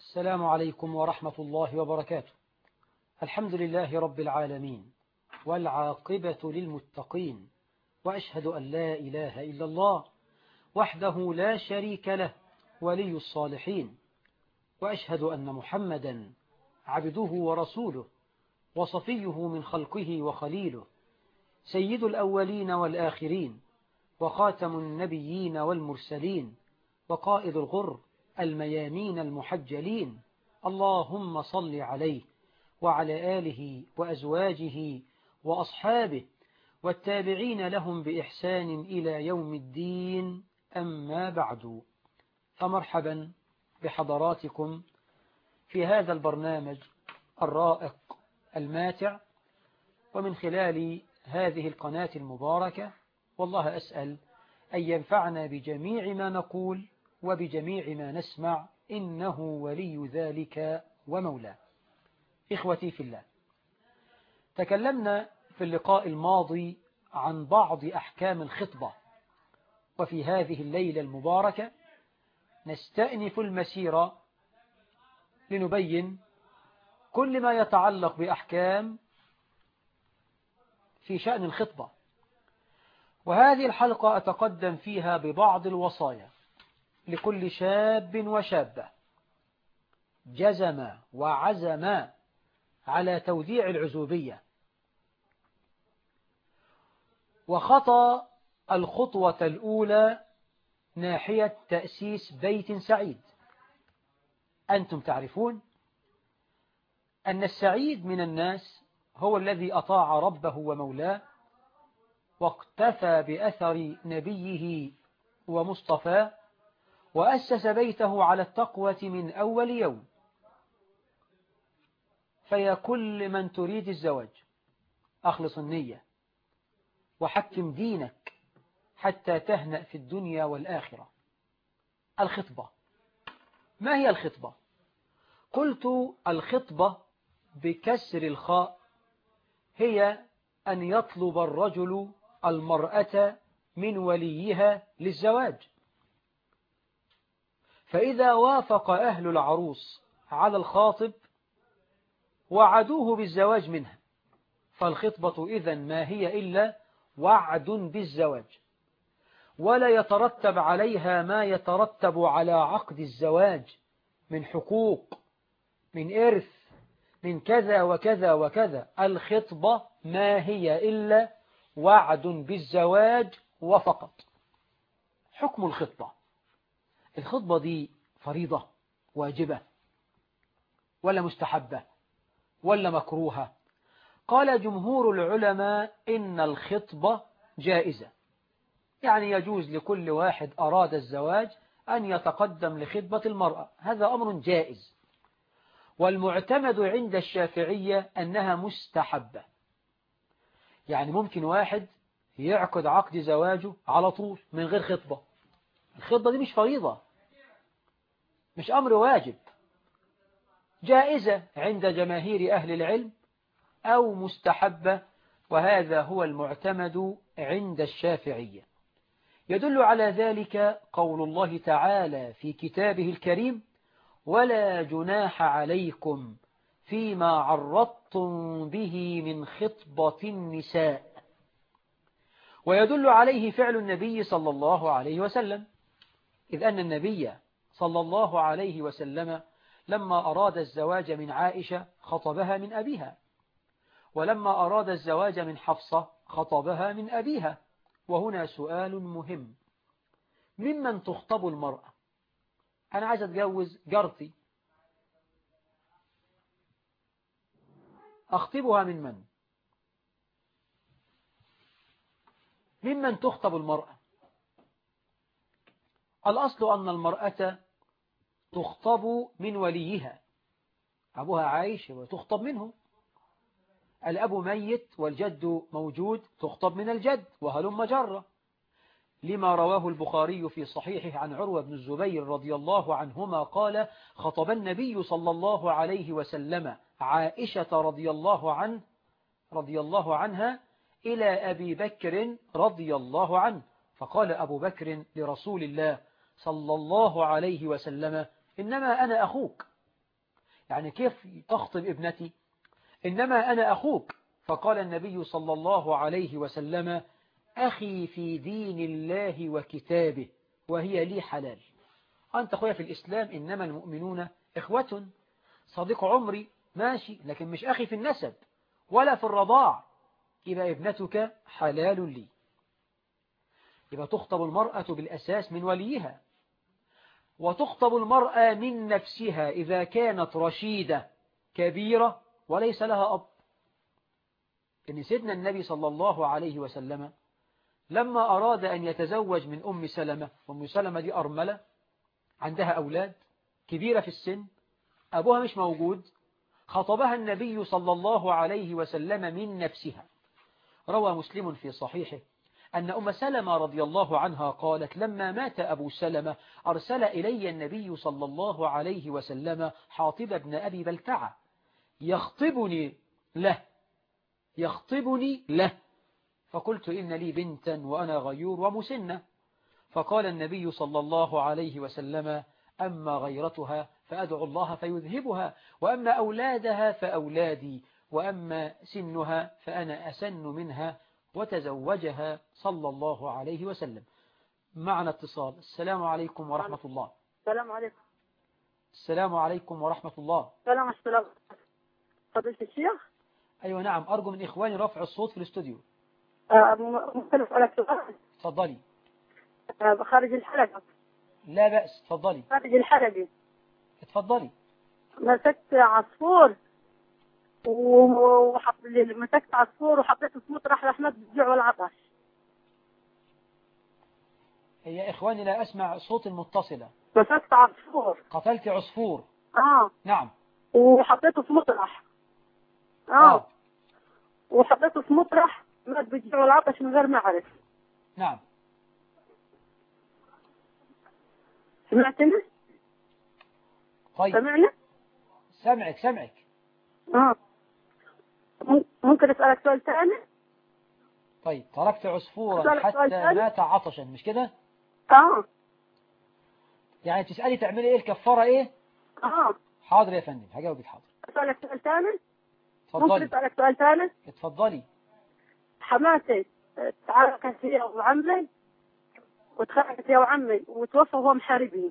السلام عليكم ورحمة الله وبركاته الحمد لله رب العالمين والعاقبة للمتقين وأشهد أن لا إله إلا الله وحده لا شريك له ولي الصالحين وأشهد أن محمدا عبده ورسوله وصفيه من خلقه وخليله سيد الأولين والآخرين وخاتم النبيين والمرسلين وقائد الغر الميامين المحجلين اللهم صل عليه وعلى آله وأزواجه وأصحابه والتابعين لهم بإحسان إلى يوم الدين أما بعد فمرحبا بحضراتكم في هذا البرنامج الرائق الماتع ومن خلال هذه القناة المباركة والله أسأل أن ينفعنا بجميع ما نقول وبجميع ما نسمع إنه ولي ذلك ومولاه إخوتي في الله تكلمنا في اللقاء الماضي عن بعض أحكام الخطبة وفي هذه الليلة المباركة نستأنف المسيرة لنبين كل ما يتعلق بأحكام في شأن الخطبة وهذه الحلقة أتقدم فيها ببعض الوصايا لكل شاب وشابة جزم وعزم على توديع العزوبية وخطى الخطوة الأولى ناحية تأسيس بيت سعيد أنتم تعرفون أن السعيد من الناس هو الذي أطاع ربه ومولاه واقتفى بأثر نبيه ومصطفاه وأسس بيته على التقوى من أول يوم فيا كل من تريد الزواج أخلص النية وحكم دينك حتى تهنأ في الدنيا والآخرة الخطبة ما هي الخطبة؟ قلت الخطبة بكسر الخاء هي أن يطلب الرجل المرأة من وليها للزواج فإذا وافق أهل العروس على الخاطب وعدوه بالزواج منها فالخطبة إذا ما هي إلا وعد بالزواج ولا يترتب عليها ما يترتب على عقد الزواج من حقوق من إرث من كذا وكذا وكذا الخطبة ما هي إلا وعد بالزواج وفقط حكم الخطبة الخطبة دي فريضة واجبة ولا مستحبة ولا مكروهة قال جمهور العلماء إن الخطبة جائزة يعني يجوز لكل واحد أراد الزواج أن يتقدم لخطبة المرأة هذا أمر جائز والمعتمد عند الشافعية أنها مستحبة يعني ممكن واحد يعقد عقد زواجه على طول من غير خطبة الخطبة دي مش فريضة مش أمر واجب جائزة عند جماهير أهل العلم أو مستحبة وهذا هو المعتمد عند الشافعية يدل على ذلك قول الله تعالى في كتابه الكريم ولا جناح عليكم فيما عرضتم به من خطبة النساء ويدل عليه فعل النبي صلى الله عليه وسلم إذ أن النبي صلى الله عليه وسلم لما أراد الزواج من عائشة خطبها من أبيها ولما أراد الزواج من حفصة خطبها من أبيها وهنا سؤال مهم ممن تخطب المرأة أنا عايز أتجوز جارتي أخطبها من من ممن تخطب المرأة الأصل أن المرأة تخطب من وليها أبوها عايش وتخطب منه الأب ميت والجد موجود تخطب من الجد وهلم جرة لما رواه البخاري في صحيحه عن عروة بن الزبير رضي الله عنهما قال خطب النبي صلى الله عليه وسلم عائشة رضي الله عنه رضي الله عنها إلى أبي بكر رضي الله عنه فقال أبو بكر لرسول الله صلى الله عليه وسلم إنما أنا أخوك يعني كيف تخطب ابنتي إنما أنا أخوك فقال النبي صلى الله عليه وسلم أخي في دين الله وكتابه وهي لي حلال أنت أخويا في الإسلام إنما المؤمنون إخوة صديق عمري ماشي لكن مش أخي في النسب ولا في الرضاع يبقى ابنتك حلال لي يبقى تخطب المرأة بالأساس من وليها وتخطب المرأة من نفسها إذا كانت رشيدة كبيرة وليس لها أب إن سيدنا النبي صلى الله عليه وسلم لما أراد أن يتزوج من أم سلمة أم سلمة دي أرملة عندها أولاد كبيرة في السن أبوها مش موجود خطبها النبي صلى الله عليه وسلم من نفسها روى مسلم في صحيحه أن أم سلمة رضي الله عنها قالت لما مات أبو سلمة أرسل إلي النبي صلى الله عليه وسلم حاطب بن أبي بلتعة يخطبني له يخطبني له فقلت إن لي بنتا وأنا غيور ومسنة فقال النبي صلى الله عليه وسلم أما غيرتها فأدعو الله فيذهبها وأما أولادها فأولادي وأما سنها فأنا أسن منها وتزوجها صلى الله عليه وسلم معنا اتصال السلام عليكم ورحمة الله السلام عليكم السلام عليكم ورحمة الله السلام السلام فضيلة الشيخ أيوة نعم أرجو من إخواني رفع الصوت في الاستوديو آه، ممكن أسألك سؤال تفضلي آه، خارج الحلقة لا بأس تفضلي خارج الحلقة تفضلي مسكت عصفور و- وحط مسكت عصفور وحطيته في مطرح رحمة بالجوع والعطش يا إخواني لا أسمع صوت المتصلة مسكت عصفور قتلت عصفور اه نعم وحطيته في مطرح اه, آه. وحطيته في مطرح مات بالجوع والعطش من غير ما اعرف نعم سمعتني؟ طيب سمعني؟ سمعك سمعك اه مم- ممكن اسألك سؤال ثاني؟ طيب تركت عصفورا أسألك سؤال حتى ثاني؟ مات عطشا مش كده اه يعني تسألي تعملي ايه الكفارة ايه اه حاضر يا فندم هجاوبك حاضر اسألك سؤال ثاني؟ ممكن اتفضلي اسألك سؤال ثاني؟ اتفضلي حماتي آه، تعاركت هي وعمي وتخانقت هي وعمي وتوفى وهو محاربين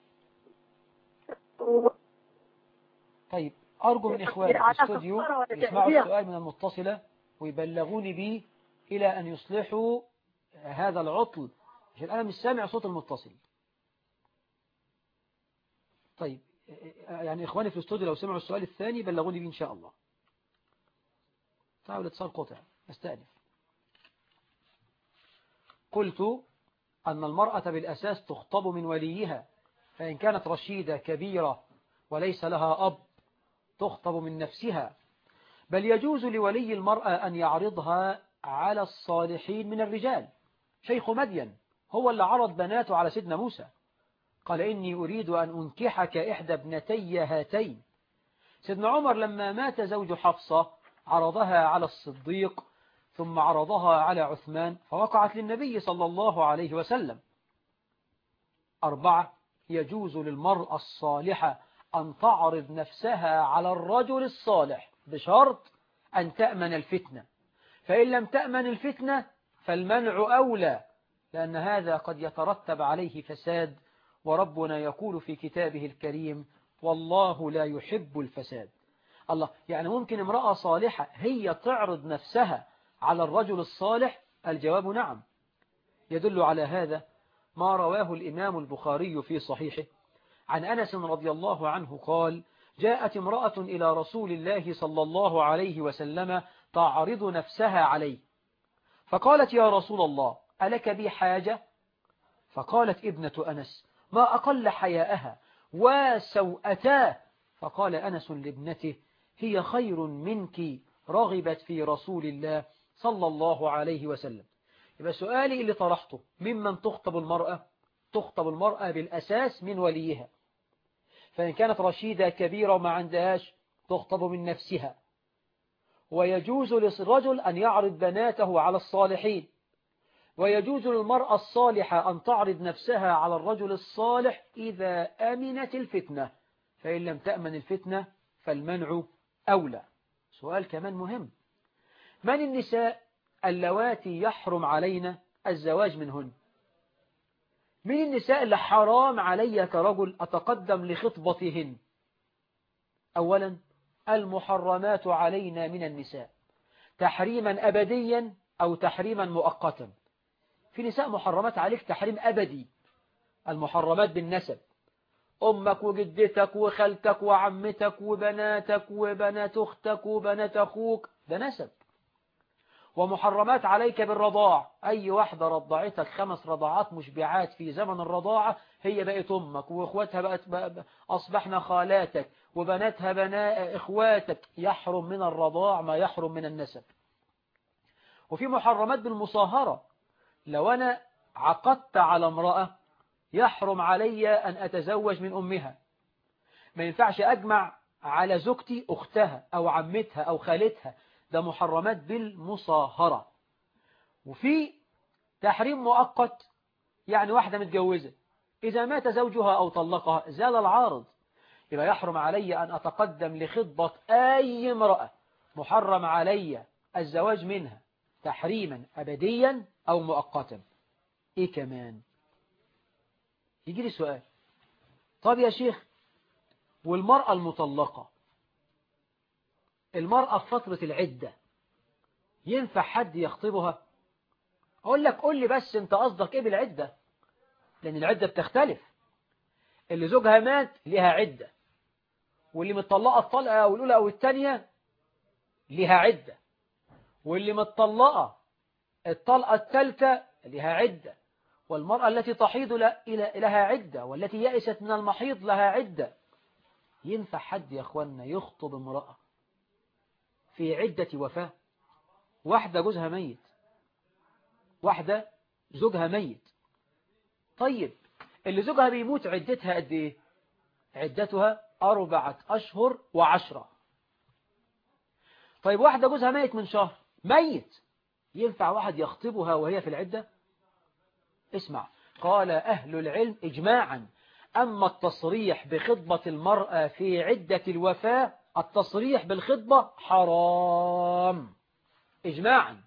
و... طيب أرجو من إخواني في أعتقد الاستوديو كفارة ولا يسمعوا تعزية؟ السؤال من المتصلة ويبلغوني به إلى أن يصلحوا هذا العطل عشان أنا مش سامع صوت المتصل طيب يعني إخواني في الاستوديو لو سمعوا السؤال الثاني بلغوني به إن شاء الله تعالوا الاتصال قطع استأنف قلت أن المرأة بالأساس تخطب من وليها فإن كانت رشيدة كبيرة وليس لها أب تخطب من نفسها بل يجوز لولي المرأة أن يعرضها على الصالحين من الرجال شيخ مدين هو اللي عرض بناته على سيدنا موسى قال إني أريد أن أنكحك إحدى ابنتي هاتين سيدنا عمر لما مات زوج حفصة عرضها على الصديق ثم عرضها على عثمان فوقعت للنبي صلى الله عليه وسلم أربعة يجوز للمرأة الصالحة أن تعرض نفسها على الرجل الصالح بشرط أن تأمن الفتنة فإن لم تأمن الفتنة فالمنع أولى لأن هذا قد يترتب عليه فساد وربنا يقول في كتابه الكريم والله لا يحب الفساد الله يعني ممكن امرأة صالحة هي تعرض نفسها على الرجل الصالح الجواب نعم يدل على هذا ما رواه الإمام البخاري في صحيحه عن أنس رضي الله عنه قال جاءت امرأة إلى رسول الله صلى الله عليه وسلم تعرض نفسها عليه فقالت يا رسول الله ألك بي حاجة فقالت ابنة أنس ما أقل حياءها وسوءتاه فقال أنس لابنته هي خير منك رغبت في رسول الله صلى الله عليه وسلم يبقى سؤالي اللي طرحته ممن تخطب المرأة تخطب المرأة بالأساس من وليها فإن كانت رشيدة كبيرة وما عندهاش تخطب من نفسها ويجوز للرجل أن يعرض بناته على الصالحين ويجوز للمرأة الصالحة أن تعرض نفسها على الرجل الصالح إذا أمنت الفتنة فإن لم تأمن الفتنة فالمنع أولى سؤال كمان مهم من النساء اللواتي يحرم علينا الزواج منهن من النساء اللي حرام علي كرجل أتقدم لخطبتهن أولا المحرمات علينا من النساء تحريما أبديا أو تحريما مؤقتا في نساء محرمات عليك تحريم أبدي المحرمات بالنسب أمك وجدتك وخالتك وعمتك وبناتك وبنات أختك وبنات أخوك ده نسب ومحرمات عليك بالرضاع أي واحدة رضعتك خمس رضعات مشبعات في زمن الرضاعة هي بقت أمك وإخواتها بقت بقى أصبحنا خالاتك وبناتها بناء إخواتك يحرم من الرضاع ما يحرم من النسب وفي محرمات بالمصاهرة لو أنا عقدت على امرأة يحرم علي أن أتزوج من أمها ما ينفعش أجمع على زوجتي أختها أو عمتها أو خالتها ده محرمات بالمصاهرة وفي تحريم مؤقت يعني واحدة متجوزة إذا مات زوجها أو طلقها زال العارض يبقى يحرم علي أن أتقدم لخطبة أي امرأة محرم علي الزواج منها تحريما أبديا أو مؤقتا إيه كمان يجي لي سؤال طب يا شيخ والمرأة المطلقة المرأة في فترة العدة ينفع حد يخطبها أقول لك قول لي بس أنت قصدك إيه بالعدة لأن العدة بتختلف اللي زوجها مات لها عدة واللي متطلقة الطلقة أو الأولى أو الثانية لها عدة واللي متطلقة الطلقة الثالثة لها عدة والمرأة التي تحيض لها عدة والتي يأست من المحيض لها عدة ينفع حد يا أخوانا يخطب امرأة في عدة وفاة واحدة جوزها ميت واحدة زوجها ميت طيب اللي زوجها بيموت عدتها قد ايه عدتها أربعة أشهر وعشرة طيب واحدة جوزها ميت من شهر ميت ينفع واحد يخطبها وهي في العدة اسمع قال أهل العلم إجماعا أما التصريح بخطبة المرأة في عدة الوفاة التصريح بالخطبة حرام إجماعا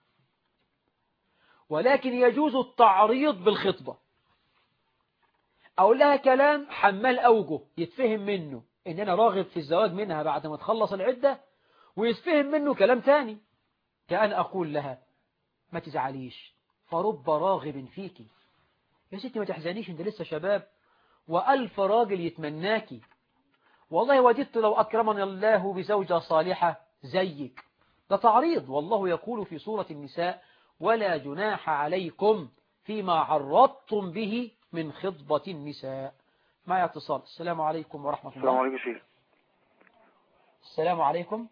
ولكن يجوز التعريض بالخطبة أقول لها كلام حمال أوجه يتفهم منه إن أنا راغب في الزواج منها بعد ما تخلص العدة ويتفهم منه كلام تاني كأن أقول لها ما تزعليش فرب راغب فيكي يا ستي ما تحزنيش انت لسه شباب وألف راجل يتمناكي والله وددت لو أكرمني الله بزوجة صالحة زيك ده تعريض والله يقول في سورة النساء ولا جناح عليكم فيما عرضتم به من خطبة النساء ما اتصال السلام عليكم ورحمة الله السلام عليكم شيخ السلام عليكم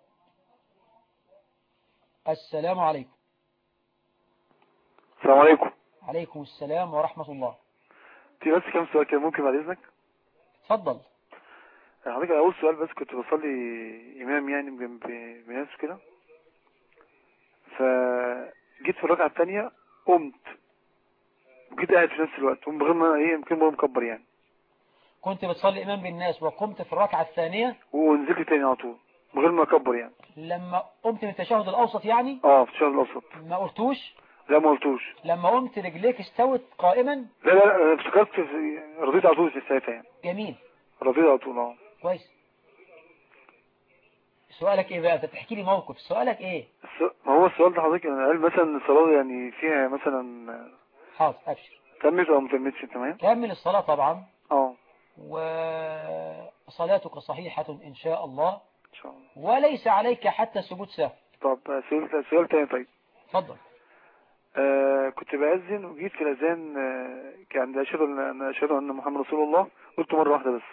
السلام عليكم السلام عليكم عليكم السلام ورحمة الله في بس كام سؤال كده ممكن بعد اذنك تفضل حضرتك اول سؤال بس كنت بصلي امام يعني جنب ناس كده فجيت في الركعه الثانيه قمت وجيت قاعد في نفس الوقت من غير ما ايه يمكن ما مكبر يعني كنت بتصلي إمام بالناس وقمت في الركعة الثانية ونزلت تاني على طول من غير ما اكبر يعني لما قمت من التشهد الأوسط يعني اه في الشهر الاوسط ما قلتوش لا ما قلتوش لما قمت رجليك استوت قائما لا لا لا أنا افتكرت في- رضيت على طول في ساعتها يعني جميل رضيت على طول اه كويس سؤالك ايه بقى انت بتحكي لي موقف سؤالك ايه الس- ما هو السؤال ده حضرتك انا قال مثلا الصلاه يعني فيها مثلا حاضر ابشر تمت او ما تمتش تمام كمل الصلاة طبعا اه وصلاتك صحيحة إن شاء الله ان شاء الله وليس عليك حتى سجود سهو طب سؤال سؤال تاني طيب تفضل آه كنت بأذن وجيت في الأذان آه كان أشهد أن أنا أشهد أن محمد رسول الله قلت مرة واحدة بس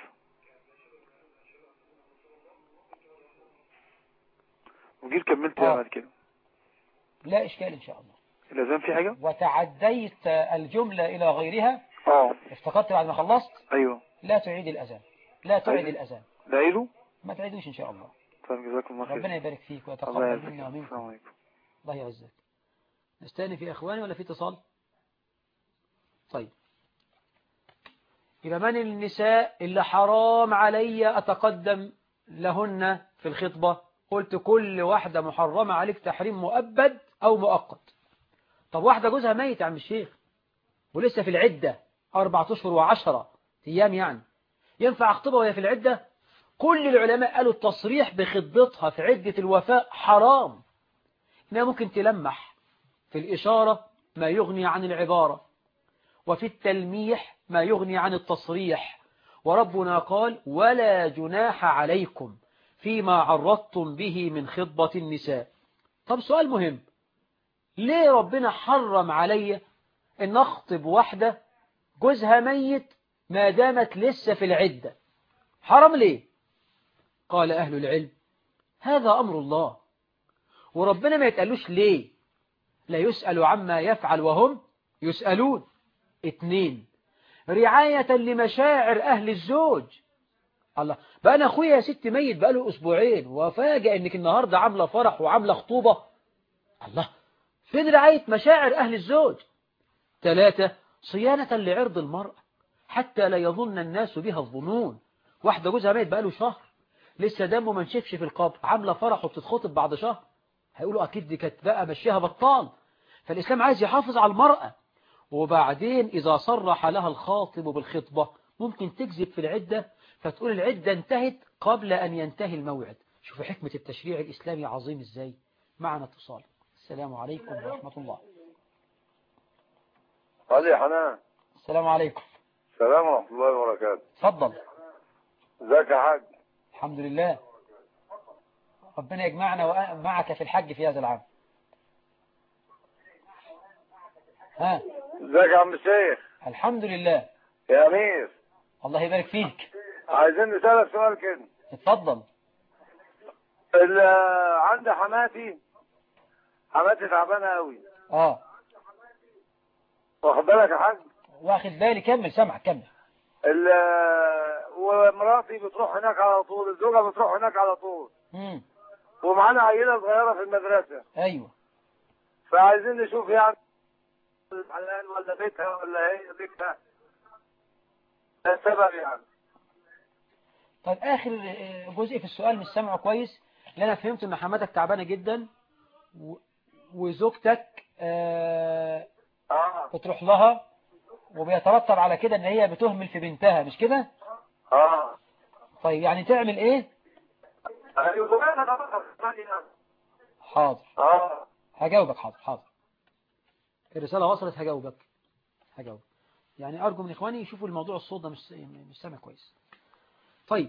وجيت كملت آه. بعد كده لا إشكال إن شاء الله الأذان في حاجة؟ وتعديت الجملة إلى غيرها اه افتقدت بعد ما خلصت أيوه لا تعيد الأذان لا تعيد أيوة. الأذان ده عيده؟ ما تعيدوش إن شاء الله طيب جزاكم الله خير ربنا يبارك فيك الله ويتقبل يعزك منا ومنكم السلام عليكم الله يعزك نستاني في إخواني ولا في اتصال طيب يبقى من النساء اللي حرام علي أتقدم لهن في الخطبة قلت كل واحدة محرمة عليك تحريم مؤبد أو مؤقت طب واحدة جوزها ميت يا عم الشيخ ولسه في العدة أربعة أشهر وعشرة أيام يعني ينفع أخطبها وهي في العدة كل العلماء قالوا التصريح بخطبتها في عدة الوفاء حرام إنها ممكن تلمح في الإشارة ما يغني عن العبارة وفي التلميح ما يغني عن التصريح وربنا قال ولا جناح عليكم فيما عرضتم به من خطبة النساء طب سؤال مهم ليه ربنا حرم علي ان اخطب واحدة جوزها ميت ما دامت لسه في العدة حرم ليه قال أهل العلم هذا أمر الله وربنا ما يتقالوش ليه لا يسأل عما يفعل وهم يسألون اتنين رعاية لمشاعر أهل الزوج الله بقى أنا أخويا يا ست ميت بقاله أسبوعين وفاجأ إنك النهاردة عاملة فرح وعاملة خطوبة الله فين رعاية مشاعر أهل الزوج ثلاثة صيانة لعرض المرأة حتى لا يظن الناس بها الظنون واحدة جوزها ميت بقاله شهر لسه دمه ما نشفش في القبر عاملة فرح وبتتخطب بعد شهر هيقولوا أكيد دي كانت بقى مشيها بطال فالإسلام عايز يحافظ على المرأة وبعدين إذا صرح لها الخاطب بالخطبة ممكن تكذب في العدة فتقول العدة انتهت قبل أن ينتهي الموعد شوفوا حكمة التشريع الإسلامي عظيم إزاي معنا اتصال السلام عليكم ورحمة الله علي حنان السلام عليكم السلام ورحمة الله وبركاته تفضل ازيك يا حاج الحمد لله ربنا يجمعنا ومعك في الحج في هذا العام ها ازيك يا عم الشيخ الحمد لله يا امير الله يبارك فيك عايزين نسألك سؤال كده اتفضل ال- عندي حماتي حماتي تعبانة قوي اه واخد بالك يا حاج واخد بالي كمل سمع كمل ال- ومراتي بتروح هناك على طول الزوجة بتروح هناك على طول امم ومعانا عيلة صغيرة في المدرسة ايوه فعايزين نشوف يعني الحلال ولا بيتها ولا هي بيتها ده السبب يعني طيب اخر آه، جزء في السؤال مش سامعه كويس اللي انا فهمت ان حماتك تعبانه جدا و... وزوجتك آه اه بتروح لها وبيترتب على كده ان هي بتهمل في بنتها مش كده اه طيب يعني تعمل ايه ايوه انا بقى حاضر اه هجاوبك حاضر حاضر الرسالة وصلت هجاوبك هجاوب يعني أرجو من إخواني يشوفوا الموضوع الصوت ده مش مش سامع كويس طيب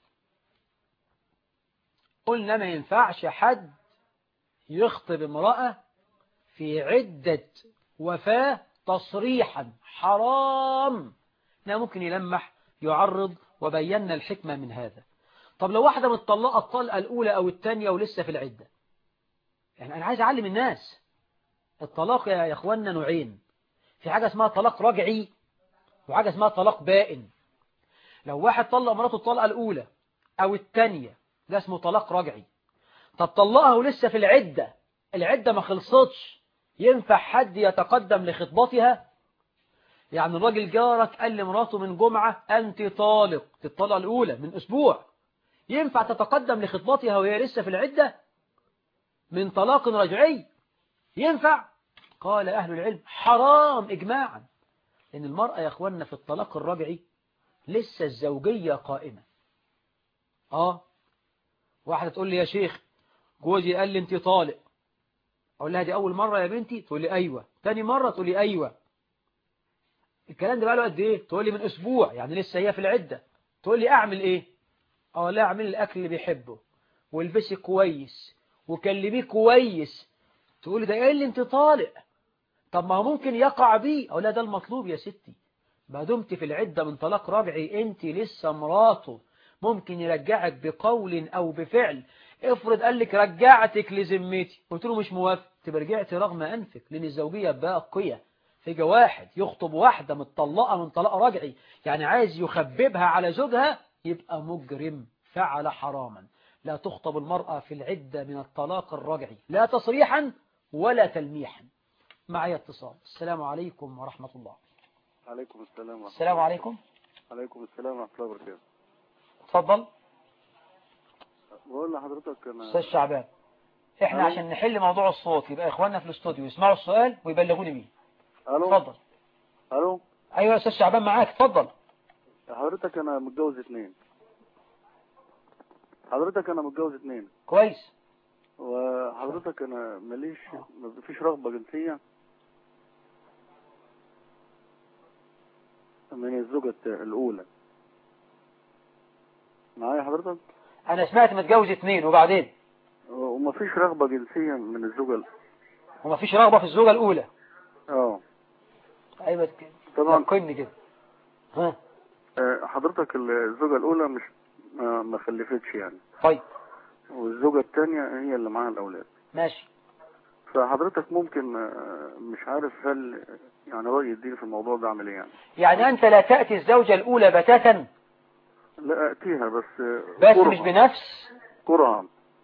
قلنا ما ينفعش حد يخطب امرأة في عدة وفاة تصريحا حرام لا ممكن يلمح يعرض وبينا الحكمة من هذا طب لو واحدة متطلقة الطلقة الأولى أو الثانية ولسه في العدة يعني أنا عايز أعلم الناس الطلاق يا إخواننا نوعين في حاجة اسمها طلاق رجعي وحاجة اسمها طلاق بائن لو واحد طلق مراته الطلقة الأولى أو الثانية ده اسمه طلاق رجعي طب طلقها ولسه في العدة العدة ما خلصتش ينفع حد يتقدم لخطبتها يعني الراجل جارك قال لمراته من جمعة أنت طالق الطلقة الأولى من أسبوع ينفع تتقدم لخطبتها وهي لسه في العدة من طلاق رجعي ينفع قال أهل العلم حرام إجماعا لأن المرأة يا أخوانا في الطلاق الرجعي لسه الزوجية قائمة آه واحدة تقول لي يا شيخ جوزي قال لي أنت طالق أقول لها دي أول مرة يا بنتي تقول لي أيوة تاني مرة تقول لي أيوة الكلام ده بقى له قد إيه تقول لي من أسبوع يعني لسه هي في العدة تقول لي أعمل إيه أقول لها أعمل الأكل اللي بيحبه والبسي كويس وكلميه كويس تقول لي ده ايه اللي انت طالق طب ما هو ممكن يقع بيه او لا ده المطلوب يا ستي ما دمت في العدة من طلاق رجعي انت لسه مراته ممكن يرجعك بقول او بفعل افرض قال لك رجعتك لذمتي قلت له مش موافق تبقى رجعتي رغم انفك لان الزوجية باقية فيجي واحد يخطب واحدة متطلقة من طلاق رجعي يعني عايز يخببها على زوجها يبقى مجرم فعل حراما لا تخطب المرأة في العدة من الطلاق الرجعي لا تصريحا ولا تلميحا معي اتصال السلام عليكم ورحمة الله عليكم السلام ورحمة السلام عليكم عليكم السلام ورحمة الله وبركاته تفضل بقول لحضرتك انا أستاذ شعبان احنا ألو. عشان نحل موضوع الصوت يبقى إخواننا في الاستوديو يسمعوا السؤال ويبلغوني بيه الو اتفضل الو أيوة يا أستاذ شعبان معاك اتفضل حضرتك انا متجوز اتنين حضرتك انا متجوز اتنين كويس وحضرتك انا ماليش ما فيش رغبة جنسية من الزوجة الاولى معايا حضرتك أنا سمعت متجوز اتنين وبعدين وما فيش رغبة جنسية من الزوجة ال- وما فيش رغبة في الزوجة الأولى اه أيوة طبعا يقني كده ها آه، حضرتك الزوجة الاولى مش ما ما خلفتش يعني طيب والزوجة الثانية هي اللي معاها الاولاد ماشي فحضرتك ممكن آه، مش عارف هل يعني رأي الدين في الموضوع ده عامل ايه يعني يعني أنت لا تأتي الزوجة الأولى بتاتا لا اتيها بس آه، بس كرها. مش بنفس كرها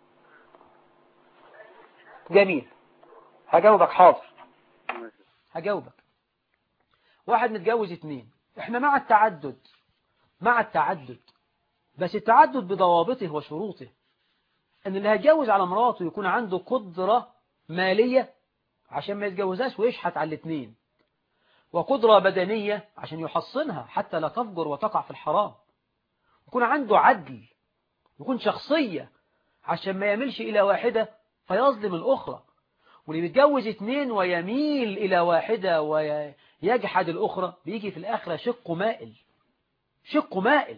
جميل هجاوبك حاضر ماشي. هجاوبك واحد متجوز اتنين احنا مع التعدد مع التعدد بس التعدد بضوابطه وشروطه ان اللي هيتجوز على مراته يكون عنده قدرة مالية عشان ما يتجوزهاش ويشحت على الاتنين وقدرة بدنية عشان يحصنها حتى لا تفجر وتقع في الحرام يكون عنده عدل يكون شخصية عشان ما يميلش إلى واحدة فيظلم الأخرى واللي بيتجوز اتنين ويميل إلى واحدة ويجحد الأخرى بيجي في الآخرة شق مائل شق مائل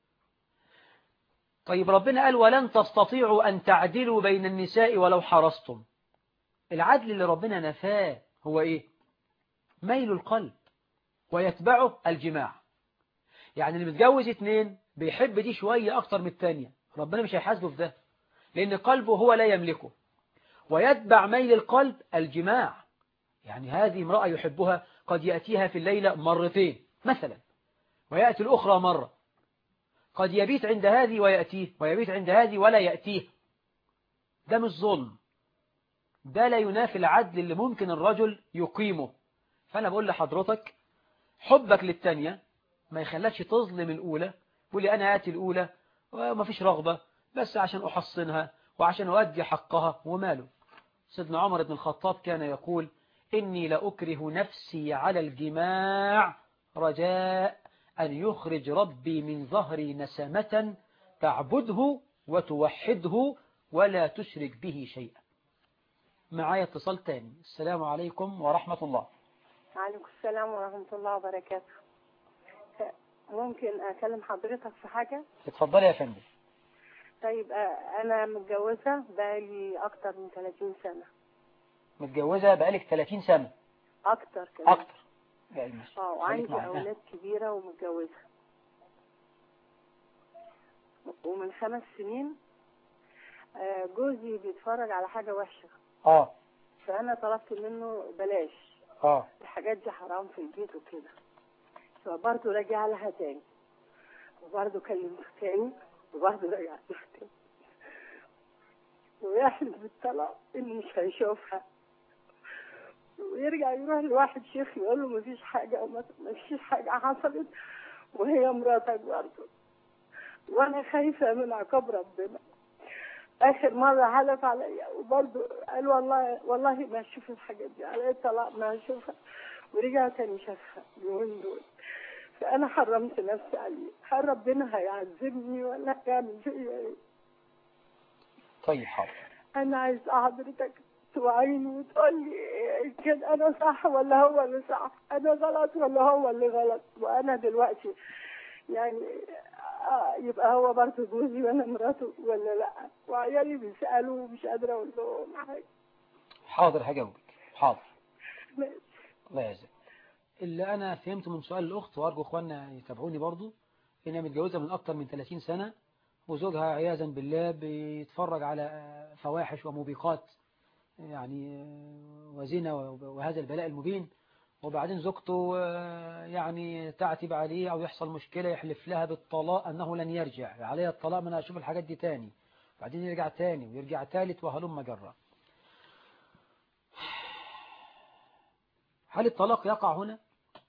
طيب ربنا قال ولن تستطيعوا أن تعدلوا بين النساء ولو حرصتم العدل اللي ربنا نفاه هو إيه ميل القلب ويتبعه الجماع يعني اللي متجوز اتنين بيحب دي شوية أكتر من التانية ربنا مش هيحاسبه في ده لأن قلبه هو لا يملكه ويتبع ميل القلب الجماع يعني هذه امرأة يحبها قد يأتيها في الليلة مرتين مثلا ويأتي الأخرى مرة قد يبيت عند هذه ويأتيه ويبيت عند هذه ولا يأتيه ده مش ظلم ده لا ينافي العدل اللي ممكن الرجل يقيمه فأنا بقول لحضرتك حبك للتانية ما يخلكش تظلم الأولى تقولي أنا آتي الأولى وما فيش رغبة بس عشان أحصنها وعشان أؤدي حقها وماله سيدنا عمر بن الخطاب كان يقول إني لأكره نفسي على الجماع رجاء أن يخرج ربي من ظهري نسمة تعبده وتوحده ولا تشرك به شيئا معايا اتصال تاني السلام عليكم ورحمة الله وعليكم السلام ورحمة الله وبركاته ممكن أكلم حضرتك في حاجة اتفضلي يا فندم طيب آه، أنا متجوزة بقالي أكتر من 30 سنة متجوزة بقالك 30 سنة أكتر كمان أكتر يعني ماشي. اه خليك وعندي معايا. أولاد كبيرة ومتجوزة ومن خمس سنين آه، جوزي بيتفرج على حاجة وحشة اه فأنا طلبت منه بلاش اه الحاجات دي حرام في البيت وكده فبرضه رجع لها تاني وبرضه كلمته تاني وبرضه رجع لها تاني ويحلف بالطلاق إنه مش هيشوفها ويرجع يروح لواحد شيخ يقول له مفيش حاجة وما مفيش حاجة حصلت وهي مراتك برضه وأنا خايفة من عقاب ربنا آخر مرة حلف عليا وبرضه قال والله والله ما أشوف الحاجات دي على الطلاق ما أشوفها ورجع تاني شافها اليومين دول فأنا حرمت نفسي عليه هل ربنا هيعذبني ولا هيعمل فيا إيه؟ طيب حاضر أنا عايز حضرتك توعيني وتقول لي إيه كان أنا صح ولا هو اللي صح أنا غلط ولا هو اللي غلط وأنا دلوقتي يعني آه يبقى هو برضه جوزي وأنا مراته ولا لأ وعيالي بيسألوا ومش قادرة أقول لهم حاجة حاضر هجاوبك حاضر ماشي. الله يعزك اللي أنا فهمته من سؤال الأخت وأرجو إخواننا يتابعوني برضو إنها متجوزة من أكتر من 30 سنة وزوجها عياذا بالله بيتفرج على فواحش وموبقات يعني وزنا وهذا البلاء المبين وبعدين زوجته آه، يعني تعتب عليه أو يحصل مشكلة يحلف لها بالطلاق أنه لن يرجع عليها الطلاق من أشوف الحاجات دي تاني بعدين يرجع تاني ويرجع تالت وهلم جرا هل الطلاق يقع هنا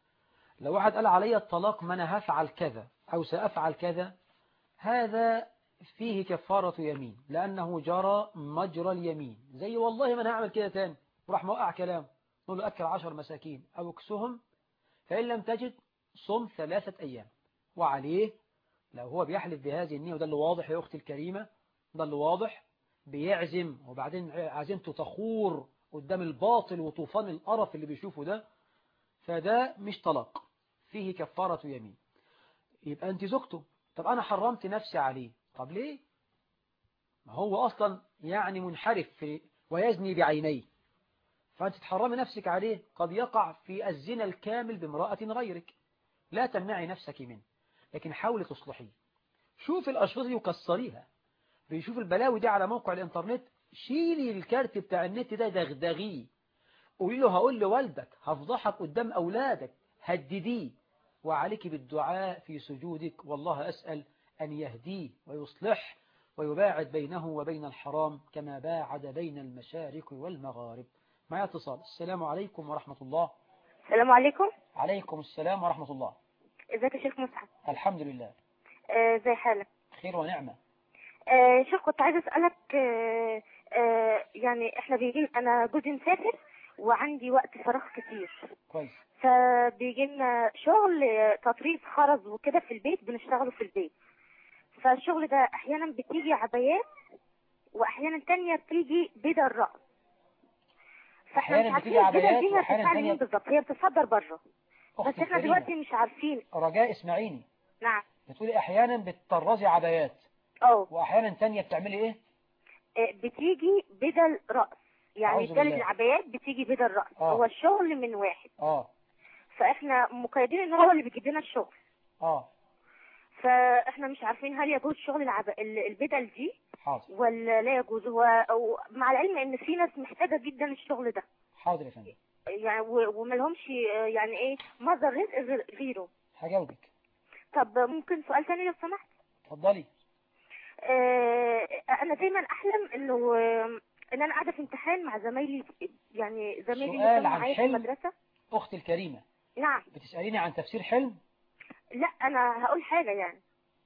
لو واحد قال علي الطلاق ما أنا هفعل كذا أو سأفعل كذا هذا فيه كفارة يمين لأنه جرى مجرى اليمين زي والله ما أنا هعمل كده تاني وراح موقع كلام نقول له أكل عشر مساكين أو اكسهم فإن لم تجد صم ثلاثة أيام وعليه لو هو بيحلف بهذه النية وده اللي واضح يا أختي الكريمة ده اللي واضح بيعزم وبعدين عزمته تخور قدام الباطل وطوفان القرف اللي بيشوفه ده فده مش طلاق فيه كفارة يمين يبقى أنت زوجته طب أنا حرمت نفسي عليه طب ليه ما هو أصلا يعني منحرف في ويزني بعينيه فأنت تحرمي نفسك عليه قد يقع في الزنا الكامل بامرأة غيرك لا تمنعي نفسك منه لكن حاولي تصلحيه شوف الأشخاص دي وكسريها بيشوف البلاوي دي على موقع الإنترنت شيلي الكارت بتاع النت ده دغدغيه قولي له هقول لوالدك هفضحك قدام أولادك هدديه وعليك بالدعاء في سجودك والله أسأل أن يهديه ويصلح ويباعد بينه وبين الحرام كما باعد بين المشارق والمغارب معي اتصال السلام عليكم ورحمة الله السلام عليكم عليكم السلام ورحمة الله ازيك يا شيخ مصعب الحمد لله آه، ازي حالك خير ونعمة آه، شيخ كنت عايزه اسالك آه، آه، يعني احنا بيجي انا جوزي مسافر وعندي وقت فراغ كتير كويس فبيجي لنا شغل آه، تطريز خرز وكده في البيت بنشتغله في البيت فالشغل ده احيانا بتيجي عبايات واحيانا تانية بتيجي بدل رأس فاحنا أحياناً مش بتيجي عارفين البدل عبايات دي هي وأحياناً بتدفع تانية- مين بالظبط هي بتتصدر بره بس أختي احنا الكريمة دلوقتي مش عارفين رجاء اسمعيني نعم بتقولي أحيانا بتطرزي عبايات اه وأحيانا تانية بتعملي إيه آه، بتيجي بدل رأس يعني أعوذ ثالث بالله. العبايات بتيجي بدل رأس آه. هو الشغل من واحد آه فاحنا مقيدين ان هو اللي بيجيب لنا الشغل آه فاحنا مش عارفين هل يجوز شغل العب... ال- البدل دي حاضر ولا لا يجوز هو أو مع العلم ان في ناس محتاجة جدا الشغل ده حاضر يا فندم يعني و- وما لهمش آه، يعني ايه مصدر رزق غير- غيره هجاوبك طب ممكن سؤال تاني لو سمحت اتفضلي آه، انا دايما احلم انه آه، ان انا قاعده في امتحان مع زمايلي يعني زمايلي اللي سؤال كانوا عن معايا في حلم؟ المدرسه أختي الكريمة نعم بتسأليني عن تفسير حلم لا انا هقول حاجه يعني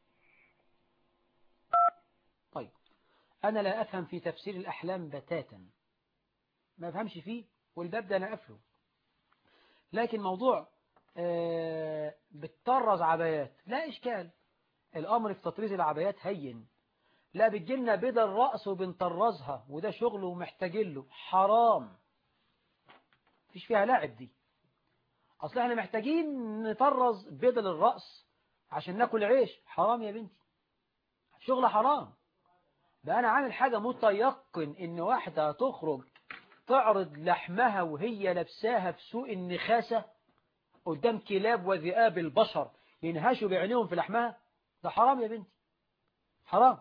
طيب أنا لا أفهم في تفسير الأحلام بتاتا ما أفهمش فيه والباب ده أنا أفهم لكن موضوع آه، بتطرز عبايات لا إشكال الأمر في تطريز العبايات هين لا بتجيلنا بدل رأس وبنطرزها وده شغل ومحتاجين له حرام مفيش فيها لعب دي أصل احنا محتاجين نطرز بدل الرأس عشان ناكل عيش حرام يا بنتي شغل حرام ده أنا عامل حاجة متيقن إن واحدة تخرج تعرض لحمها وهي لابساها في سوق النخاسة قدام كلاب وذئاب البشر ينهشوا بعينيهم في لحمها ده حرام يا بنتي حرام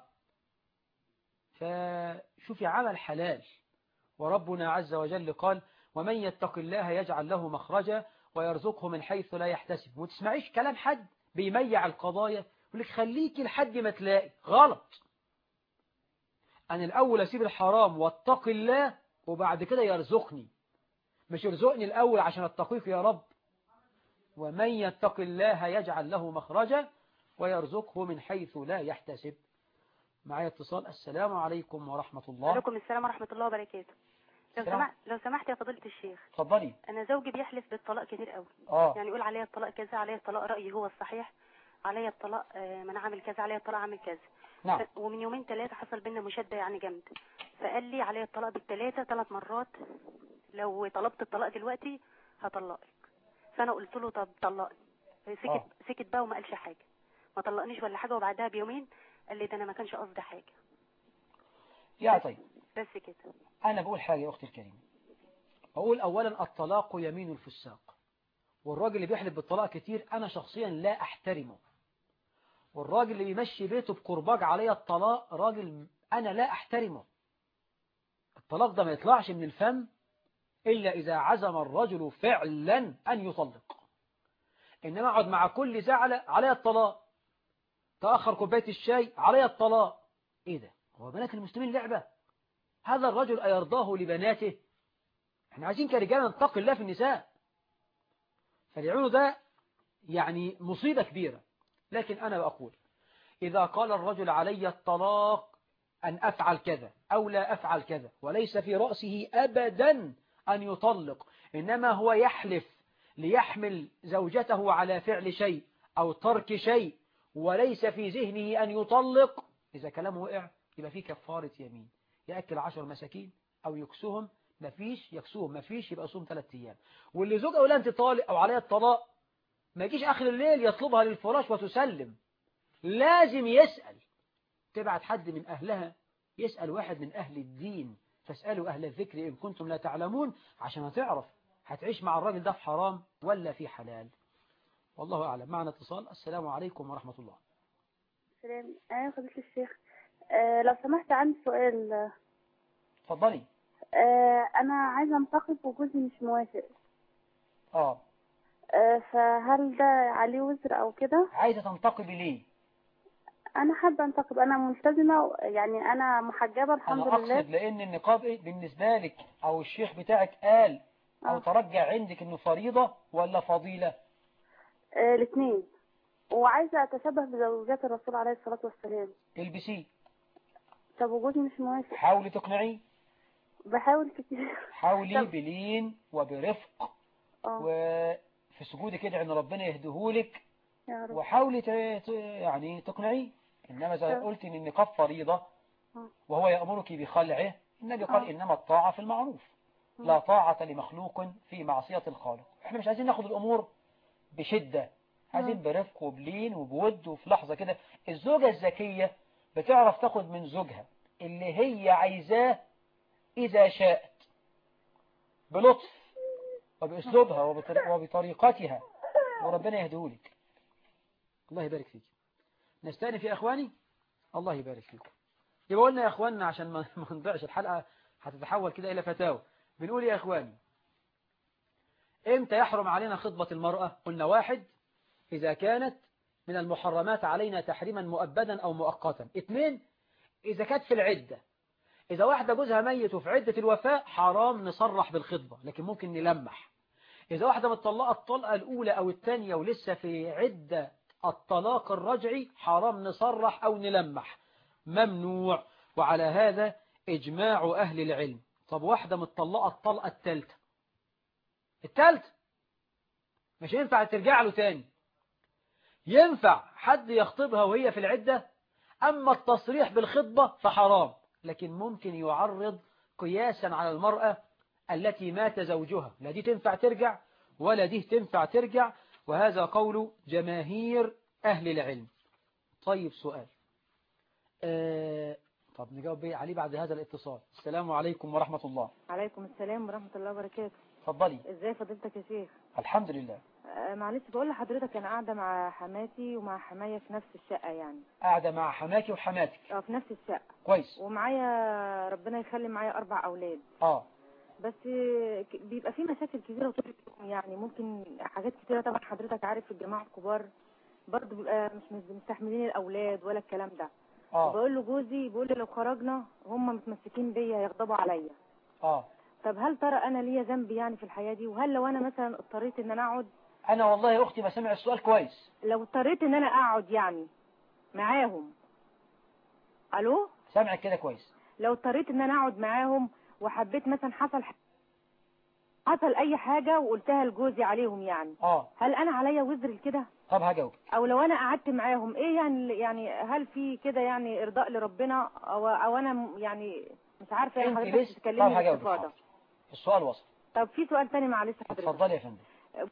فشوفي عمل حلال وربنا عز وجل قال ومن يتق الله يجعل له مخرجا ويرزقه من حيث لا يحتسب وتسمعيش كلام حد بيميع القضايا يقول لك خليكي لحد ما تلاقي غلط أنا الأول أسيب الحرام واتق الله وبعد كده يرزقني مش يرزقني الأول عشان اتقيك يا رب ومن يتق الله يجعل له مخرجا ويرزقه من حيث لا يحتسب معايا اتصال السلام عليكم ورحمة الله وعليكم السلام ورحمة الله وبركاته لو السلام. سمحت لو سمحت يا فضيلة الشيخ اتفضلي أنا زوجي بيحلف بالطلاق كتير قوي اه يعني يقول عليا الطلاق كذا عليا الطلاق رأيي هو الصحيح عليا الطلاق آه، ما أنا عامل كذا عليا الطلاق عامل كذا نعم ف- ومن يومين ثلاثة حصل بينا مشادة يعني جامد فقال لي عليا الطلاق بالثلاثة ثلاث مرات لو طلبت الطلاق دلوقتي هطلقك فأنا قلت له طب طلقني سكت آه. سكت بقى وما قالش حاجة ما طلقنيش ولا حاجة وبعدها بيومين قال لي ده أنا ما كانش قصدي حاجة يا طيب بس كده أنا بقول حاجة يا أختي الكريمة أقول أولا الطلاق يمين الفساق والراجل اللي بيحلف بالطلاق كتير أنا شخصيا لا أحترمه والراجل اللي بيمشي بيته بكرباج عليا الطلاق راجل أنا لا أحترمه الطلاق ده ما يطلعش من الفم إلا إذا عزم الرجل فعلا أن يطلق إنما أقعد مع كل زعلة عليا الطلاق تأخر كوباية الشاي عليا الطلاق إيه ده هو بنات المسلمين لعبة هذا الرجل أيرضاه لبناته احنا عايزين كرجال نتقي الله في النساء فاليعون ده يعني مصيبة كبيرة لكن أنا بقول إذا قال الرجل علي الطلاق أن أفعل كذا أو لا أفعل كذا وليس في رأسه أبدا أن يطلق إنما هو يحلف ليحمل زوجته على فعل شيء أو ترك شيء وليس في ذهنه أن يطلق إذا كلامه وقع يبقى فيه كفارة يمين يأكل عشر مساكين أو يكسوهم مفيش يكسوهم مفيش يبقى صوم ثلاثة أيام واللي زوج أولا أنت طالق أو عليها الطلاق ما يجيش آخر الليل يطلبها للفراش وتسلم لازم يسأل تبعت حد من أهلها يسأل واحد من أهل الدين فاسألوا أهل الذكر إن كنتم لا تعلمون عشان هتعرف هتعيش مع الراجل ده في حرام ولا في حلال والله أعلم معنا اتصال السلام عليكم ورحمة الله سلام أنا فضيلة الشيخ آه لو سمحت عندي سؤال اتفضلي آه أنا عايزة أنتقد وجوزي مش موافق اه آه فهل ده عليه وزر أو كده عايزة تنتقبي ليه أنا حابة أنتقد أنا ملتزمة يعني أنا محجبة الحمد أنا لله أقصد لأن النقاب إيه بالنسبة لك أو الشيخ بتاعك قال أو آه. ترجع عندك إنه فريضة ولا فضيلة آه الاثنين وعايزة أتشبه بزوجات الرسول عليه الصلاة والسلام البسيه طب وجوزي مش موافق حاولي تقنعيه بحاول كتير حاولي طب- بلين وبرفق اه وفي سجودك ادعي ان ربنا يهديهولك يا رب وحاولي ت- ت- يعني تقنعيه انما اذا طب. قلت ان النقاب فريضة آه. وهو يأمرك بخلعه النبي قال آه. انما الطاعة في المعروف لا طاعة لمخلوق في معصية الخالق احنا مش عايزين ناخد الامور بشدة عايزين برفق وبلين وبود وفي لحظة كده الزوجة الذكية بتعرف تاخد من زوجها اللي هي عايزاه إذا شاءت بلطف وبأسلوبها وبطر- وبطريقتها وربنا يهديهولك الله يبارك فيك نستأنف يا أخواني الله يبارك فيكم يبقى قلنا يا أخواننا عشان ما ما نضيعش الحلقة هتتحول كده إلى فتاوى بنقول يا أخواني إمتى يحرم علينا خطبة المرأة قلنا واحد إذا كانت من المحرمات علينا تحريما مؤبدا أو مؤقتا اثنين إذا كانت في العدة إذا واحدة جوزها ميت وفي عدة الوفاة حرام نصرح بالخطبة لكن ممكن نلمح إذا واحدة متطلقة الطلقة الأولى أو الثانية ولسه في عدة الطلاق الرجعي حرام نصرح أو نلمح ممنوع وعلى هذا إجماع أهل العلم طب واحدة متطلقة الطلقة الثالثة الثالثة مش ينفع ترجع له تاني ينفع حد يخطبها وهي في العدة أما التصريح بالخطبة فحرام لكن ممكن يعرض قياسا على المرأة التي مات زوجها لا دي تنفع ترجع ولا دي تنفع ترجع وهذا قول جماهير أهل العلم طيب سؤال آه طب نجاوب بيه عليه بعد هذا الاتصال السلام عليكم ورحمة الله عليكم السلام ورحمة الله وبركاته اتفضلي ازاي فضيلتك يا شيخ الحمد لله آه معلش بقول لحضرتك انا قاعدة مع حماتي ومع حماية في نفس الشقة يعني قاعدة مع حماكي وحماتك اه في نفس الشقة كويس ومعايا ربنا يخلي معايا اربع اولاد اه بس ك- بيبقى في مشاكل كتيرة طول اليوم يعني ممكن حاجات كتيرة طبعا حضرتك عارف الجماعة الكبار برضه بيبقى مش مش مستحملين الاولاد ولا الكلام ده اه بقول له جوزي بيقول لي لو خرجنا هم متمسكين بيا يغضبوا عليا اه طب هل ترى انا ليا ذنب يعني في الحياة دي وهل لو انا مثلا اضطريت ان انا اقعد انا والله يا اختي ما سمع السؤال كويس لو اضطريت ان انا اقعد يعني معاهم الو سامعك كده كويس لو اضطريت ان انا اقعد معاهم وحبيت مثلا حصل ح- حصل اي حاجة وقلتها لجوزي عليهم يعني اه هل انا عليا وزر كده طب هجاوب او لو انا قعدت معاهم ايه يعني يعني هل في كده يعني ارضاء لربنا او او انا م- يعني مش عارفه يعني انت حضرتك لسه طب تتكلمي هجاوب باستفاضه حاضر. السؤال وصل طب في سؤال تاني معلش حضرتك اتفضلي يا فندم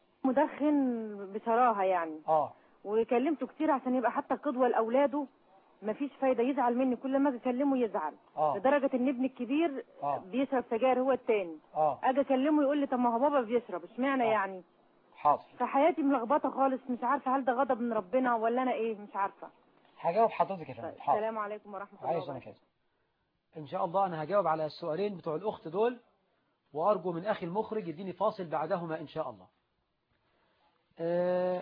مدخن بشراهه يعني اه وكلمته كتير عشان يبقى حتى قدوة لأولاده مفيش فايدة يزعل مني كل ما اجي اكلمه يزعل اه لدرجة ان ابني الكبير اه بيشرب سجاير هو التاني اه اجي اكلمه يقول لي طب ما هو بابا بيشرب اشمعنى آه. يعني حاضر فحياتي ملخبطة خالص مش عارفة هل ده غضب من ربنا ولا انا ايه مش عارفة هجاوب حضرتك يا فندم حاضر السلام عليكم ورحمة الله عايز انا وبركاته كده ان شاء الله انا هجاوب على السؤالين بتوع الاخت دول وارجو من اخي المخرج يديني فاصل بعدهما ان شاء الله آه،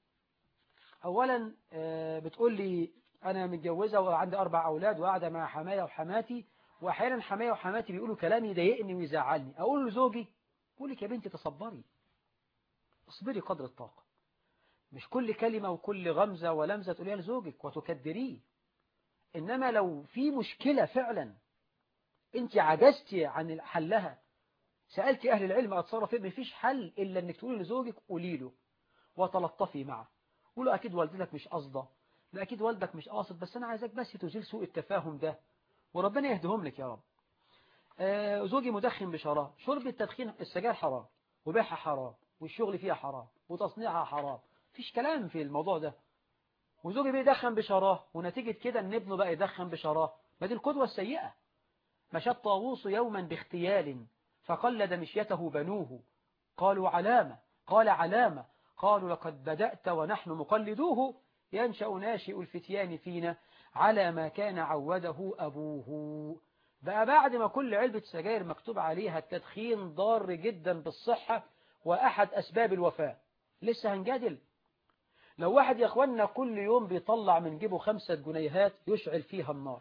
اولا آه، بتقول لي انا متجوزه وعندي اربع اولاد وقاعده مع حمايا وحماتي واحيانا حمايا وحماتي بيقولوا كلام يضايقني ويزعلني اقول لزوجي بقول لك يا بنتي تصبري اصبري قدر الطاقه مش كل كلمة وكل غمزة ولمزة تقوليها لزوجك وتكدريه إنما لو في مشكلة فعلا أنت عجزتي عن حلها سألت أهل العلم أتصرف إيه مفيش حل إلا أنك تقولي لزوجك قولي له وتلطفي معه قولوا أكيد والدتك مش قصده لا أكيد والدك مش قاصد بس أنا عايزك بس تزيل سوء التفاهم ده وربنا يهدهم لك يا رب آه زوجي مدخن بشراب شرب التدخين السجاير حرام وبيعها حرام والشغل فيها حرام وتصنيعها حرام فيش كلام في الموضوع ده وزوجي بيدخن بشراه ونتيجة كده ان ابنه بقى يدخن بشراه ما دي القدوة السيئة مشى الطاووس يوما باختيال فقلد مشيته بنوه قالوا علامة قال علامة قالوا لقد بدأت ونحن مقلدوه ينشأ ناشئ الفتيان فينا على ما كان عوده أبوه بقى بعد ما كل علبة سجاير مكتوب عليها التدخين ضار جدا بالصحة وأحد أسباب الوفاة لسه هنجادل لو واحد يا أخوانا كل يوم بيطلع من جيبه خمسة جنيهات يشعل فيها النار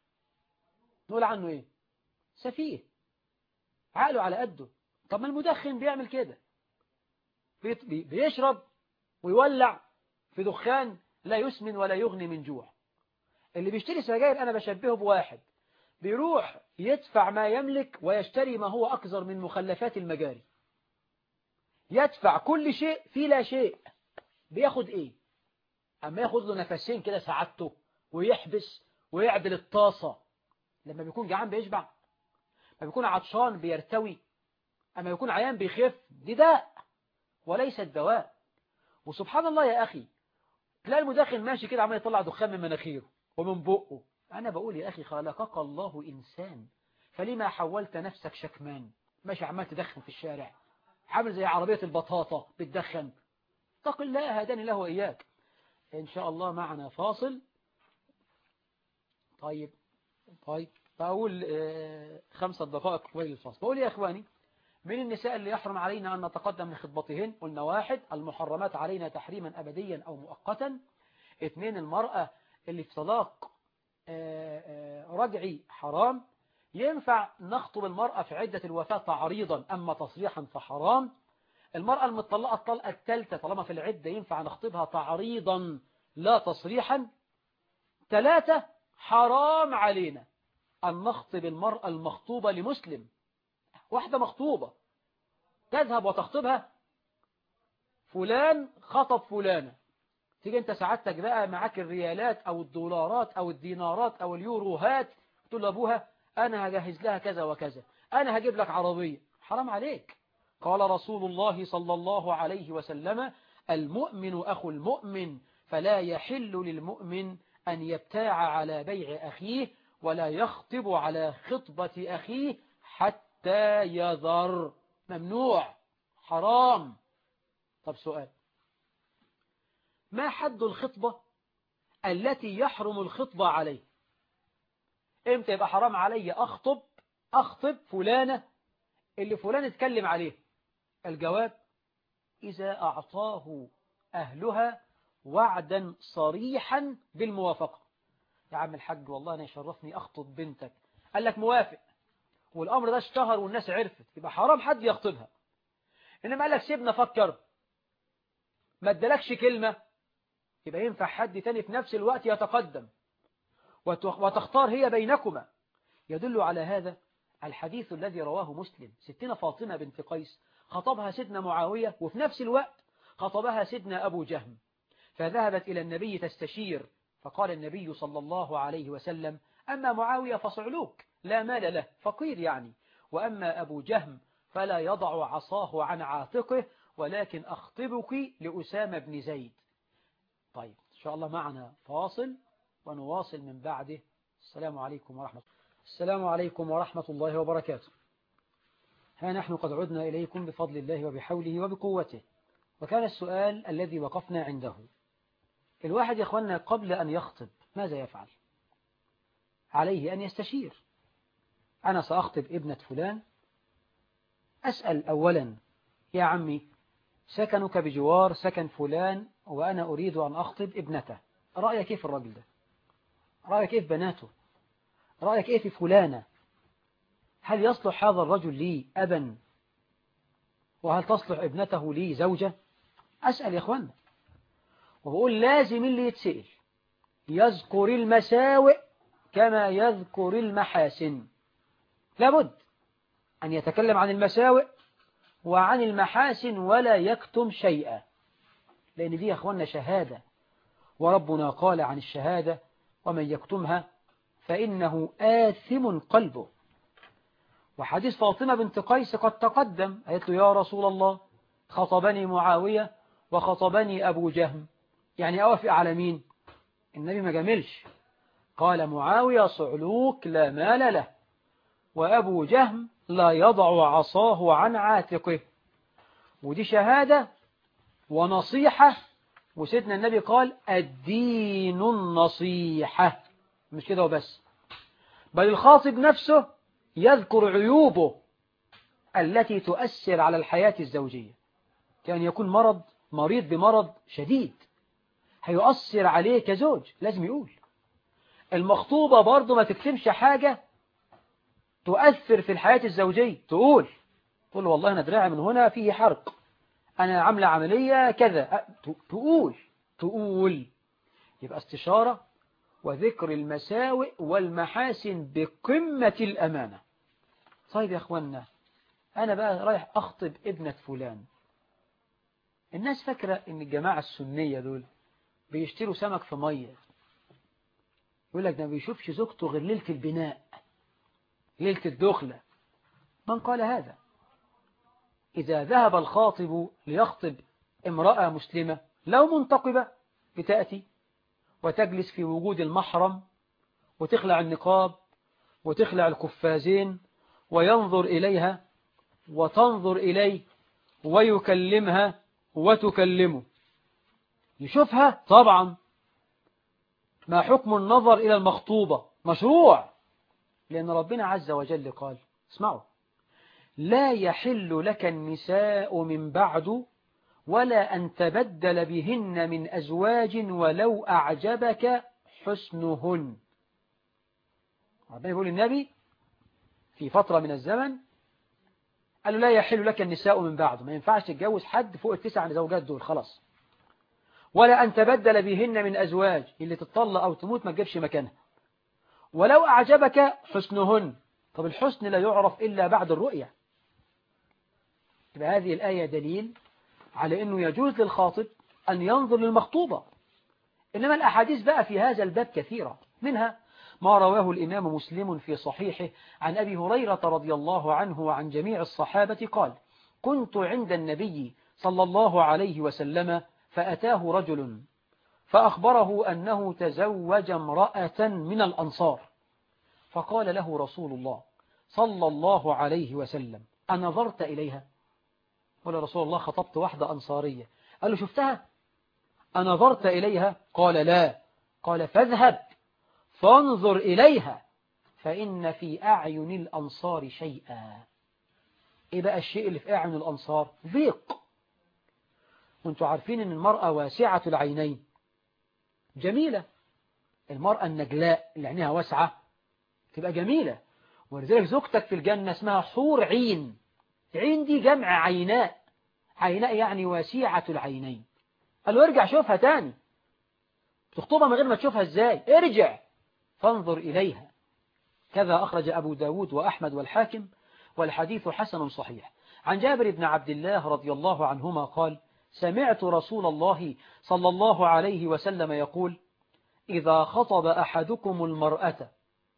نقول عنه إيه سفيه عقله على قده طب ما المدخن بيعمل كده بيشرب ويولع في دخان لا يسمن ولا يغني من جوع اللي بيشتري سجاير أنا بشبهه بواحد بيروح يدفع ما يملك ويشتري ما هو أكثر من مخلفات المجاري يدفع كل شيء في لا شيء بياخد ايه اما ياخد له نفسين كده سعادته ويحبس ويعدل الطاسة لما بيكون جعان بيشبع لما بيكون عطشان بيرتوي اما يكون عيان بيخف دي داء وليست دواء وسبحان الله يا أخي تلاقي المدخن ماشي كده عمال يطلع دخان من مناخيره ومن بقه أنا بقول يا أخي خلقك الله إنسان فلما حولت نفسك شكمان ماشي عمال تدخن في الشارع عامل زي عربية البطاطا بتدخن اتق الله هداني له وإياك إن شاء الله معنا فاصل طيب طيب بقول خمسة دقائق ويل الفاصل بقول يا إخواني من النساء اللي يحرم علينا أن نتقدم لخطبتهن قلنا واحد المحرمات علينا تحريما أبديا أو مؤقتا اثنين المرأة اللي في طلاق رجعي حرام ينفع نخطب المرأة في عدة الوفاة تعريضا أما تصريحا فحرام المرأة المطلقة الطلقة الثالثة طالما في العدة ينفع نخطبها تعريضا لا تصريحا ثلاثة حرام علينا أن نخطب المرأة المخطوبة لمسلم واحدة مخطوبة تذهب وتخطبها فلان خطب فلانة تيجي انت سعادتك بقى معاك الريالات او الدولارات او الدينارات او اليوروهات تقول لابوها انا هجهز لها كذا وكذا انا هجيب لك عربية حرام عليك قال رسول الله صلى الله عليه وسلم المؤمن أخو المؤمن فلا يحل للمؤمن أن يبتاع على بيع أخيه ولا يخطب على خطبة أخيه حتى يذر ممنوع حرام طب سؤال ما حد الخطبة التي يحرم الخطبة عليه امتى يبقى حرام علي أخطب أخطب فلانة اللي فلان اتكلم عليه الجواب إذا أعطاه أهلها وعدا صريحا بالموافقة يا عم الحاج والله أنا يشرفني أخطب بنتك قال لك موافق والأمر ده اشتهر والناس عرفت يبقى حرام حد يخطبها إنما قال لك سيبنا فكر ما ادالكش كلمة يبقى ينفع حد تاني في نفس الوقت يتقدم وتختار هي بينكما يدل على هذا الحديث الذي رواه مسلم ستنا فاطمة بنت قيس خطبها سيدنا معاوية وفي نفس الوقت خطبها سيدنا أبو جهم فذهبت إلى النبي تستشير فقال النبي صلى الله عليه وسلم أما معاوية فصعلوك لا مال له فقير يعني وأما أبو جهم فلا يضع عصاه عن عاتقه ولكن أخطبك لأسامة بن زيد طيب إن شاء الله معنا فاصل ونواصل من بعده السلام عليكم ورحمة الله السلام عليكم ورحمة الله وبركاته ها نحن قد عدنا إليكم بفضل الله وبحوله وبقوته وكان السؤال الذي وقفنا عنده الواحد يا أخوانا قبل أن يخطب ماذا يفعل عليه أن يستشير أنا سأخطب ابنة فلان أسأل أولا يا عمي سكنك بجوار سكن فلان وأنا أريد أن أخطب ابنته رأيك كيف الرجل ده رأيك كيف بناته رأيك إيه في فلانة هل يصلح هذا الرجل لي أبا وهل تصلح ابنته لي زوجة أسأل يا أخوانا وبقول لازم اللي يتسئل يذكر المساوئ كما يذكر المحاسن لابد أن يتكلم عن المساوئ وعن المحاسن ولا يكتم شيئا لأن دي يا أخوانا شهادة وربنا قال عن الشهادة ومن يكتمها فإنه آثم قلبه وحديث فاطمة بنت قيس قد تقدم قالت له يا رسول الله خطبني معاوية وخطبني أبو جهم يعني أوافق على مين النبي ما جملش قال معاوية صعلوك لا مال له وأبو جهم لا يضع عصاه عن عاتقه ودي شهادة ونصيحة وسيدنا النبي قال الدين النصيحة مش كده وبس بل الخاطب نفسه يذكر عيوبه التي تؤثر على الحياة الزوجية كان يكون مرض مريض بمرض شديد هيؤثر عليه كزوج لازم يقول المخطوبة برضه ما تكتمش حاجة تؤثر في الحياة الزوجية تقول تقول والله أنا دراعي من هنا فيه حرق أنا عاملة عملية كذا تقول تقول يبقى استشارة وذكر المساوئ والمحاسن بقمة الأمانة طيب يا أخوانا أنا بقى رايح أخطب ابنة فلان الناس فاكرة إن الجماعة السنية دول بيشتروا سمك في مية يقول لك ده ما بيشوفش زوجته غير ليلة البناء ليلة الدخلة من قال هذا إذا ذهب الخاطب ليخطب امرأة مسلمة لو منتقبة بتأتي وتجلس في وجود المحرم وتخلع النقاب وتخلع القفازين وينظر إليها وتنظر إليه ويكلمها وتكلمه يشوفها طبعا ما حكم النظر إلى المخطوبة مشروع لأن ربنا عز وجل قال اسمعوا لا يحل لك النساء من بعد ولا أن تبدل بهن من أزواج ولو أعجبك حسنهن ربنا يقول النبي في فترة من الزمن قال له لا يحل لك النساء من بعد ما ينفعش تتجوز حد فوق التسع زوجات دول خلاص ولا أن تبدل بهن من أزواج اللي تطلق أو تموت ما تجيبش مكانها ولو أعجبك حسنهن طب الحسن لا يعرف إلا بعد الرؤية يبقى هذه الآية دليل على أنه يجوز للخاطب أن ينظر للمخطوبة إنما الأحاديث بقى في هذا الباب كثيرة منها ما رواه الإمام مسلم في صحيحه عن أبي هريرة رضي الله عنه وعن جميع الصحابة قال كنت عند النبي صلى الله عليه وسلم فأتاه رجل فأخبره أنه تزوج امرأة من الأنصار فقال له رسول الله صلى الله عليه وسلم أنظرت إليها قال رسول الله خطبت واحدة أنصارية قال له شفتها أنظرت إليها قال لا قال فاذهب فانظر إليها فإن في أعين الأنصار شيئا إيه بقى الشيء اللي في أعين الأنصار ضيق وانتوا عارفين أن المرأة واسعة العينين جميلة المرأة النجلاء اللي عينيها واسعة تبقى جميلة ولذلك زوجتك في الجنة اسمها حور عين عين دي جمع عيناء عيناء يعني واسعة العينين قال له ارجع شوفها تاني تخطبها من غير ما تشوفها ازاي ارجع فانظر إليها كذا أخرج أبو داود وأحمد والحاكم والحديث حسن صحيح عن جابر بن عبد الله رضي الله عنهما قال سمعت رسول الله صلى الله عليه وسلم يقول إذا خطب أحدكم المرأة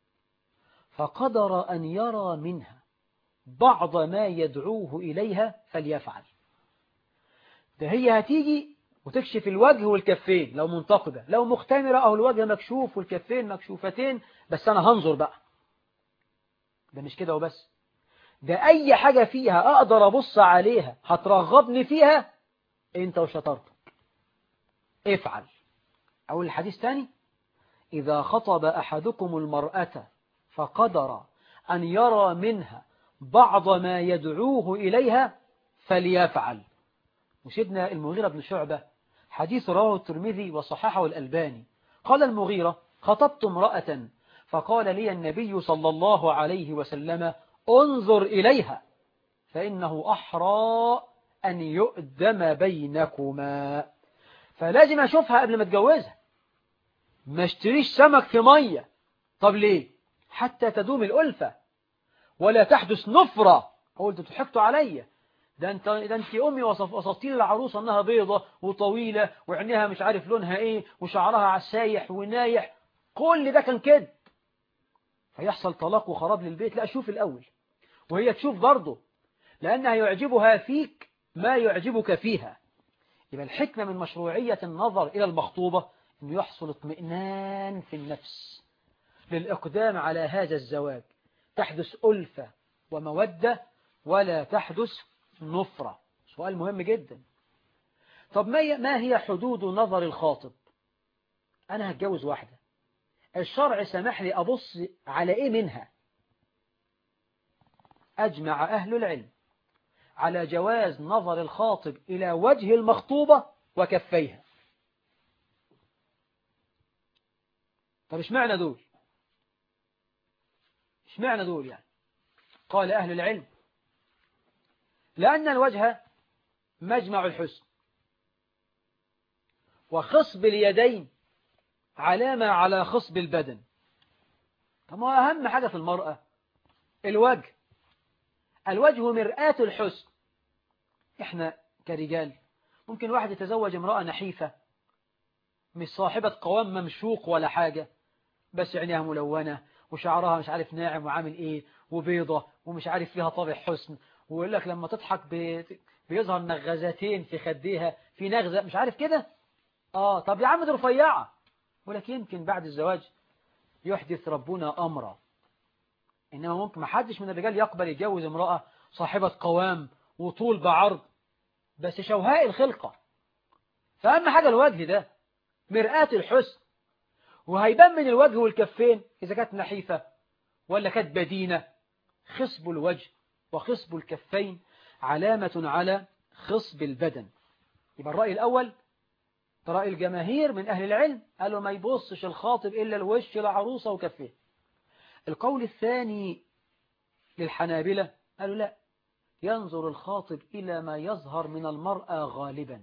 فقدر أن يرى منها بعض ما يدعوه إليها فليفعل ده هي هتيجي وتكشف الوجه والكفين لو منتقبة لو مختمرة أو الوجه مكشوف والكفين مكشوفتين بس أنا هنظر بقى ده مش كده وبس ده أي حاجة فيها أقدر أبص عليها هترغبني فيها أنت وشطرتك افعل أقول الحديث تاني إذا خطب أحدكم المرأة فقدر أن يرى منها بعض ما يدعوه إليها فليفعل وسيدنا المغيرة بن شعبة حديث رواه الترمذي وصححه الألباني قال المغيرة خطبت امرأة فقال لي النبي صلى الله عليه وسلم انظر إليها فإنه أحرى أن يؤدم بينكما فلازم أشوفها قبل ما أتجوزها ما اشتريش سمك في مية طب ليه حتى تدوم الألفة ولا تحدث نفرة قلت تضحكتوا عليا ده انت ده انت امي وصف وصفتي العروسه انها بيضه وطويله وعينيها مش عارف لونها ايه وشعرها عسايح ونايح كل ده كان كده فيحصل طلاق وخراب للبيت لا شوف الاول وهي تشوف برضه لانها يعجبها فيك ما يعجبك فيها يبقى الحكمه من مشروعيه النظر الى المخطوبه انه يحصل اطمئنان في النفس للاقدام على هذا الزواج تحدث ألفة ومودة ولا تحدث نفرة سؤال مهم جدا طب ما ما هي حدود نظر الخاطب أنا هتجوز واحدة الشرع سمح لي أبص على إيه منها أجمع أهل العلم على جواز نظر الخاطب إلى وجه المخطوبة وكفيها طب اشمعنى دول اشمعنى دول يعني قال أهل العلم لأن الوجه مجمع الحسن وخصب اليدين علامة على خصب البدن طب ما أهم حاجة في المرأة الوجه الوجه مرآة الحسن إحنا كرجال ممكن واحد يتزوج امرأة نحيفة مش صاحبة قوام ممشوق ولا حاجة بس عينيها ملونة وشعرها مش عارف ناعم وعامل ايه وبيضة ومش عارف فيها طابع حسن ويقول لك لما تضحك بيظهر نغزتين في خديها في نغزة مش عارف كده اه طب يا عم دي رفيعة ولكن يمكن بعد الزواج يحدث ربنا أمرا إنما ممكن ما حدش من الرجال يقبل يتجوز امرأة صاحبة قوام وطول بعرض بس شوهاء الخلقة فأهم حاجة الوجه ده مرآة الحسن وهيبان من الوجه والكفين إذا كانت نحيفة ولا كانت بدينة خصب الوجه وخصب الكفين علامة على خصب البدن يبقى الرأي الأول رأي الجماهير من أهل العلم قالوا ما يبصش الخاطب إلا الوش العروسة وكفيه القول الثاني للحنابلة قالوا لا ينظر الخاطب إلى ما يظهر من المرأة غالبا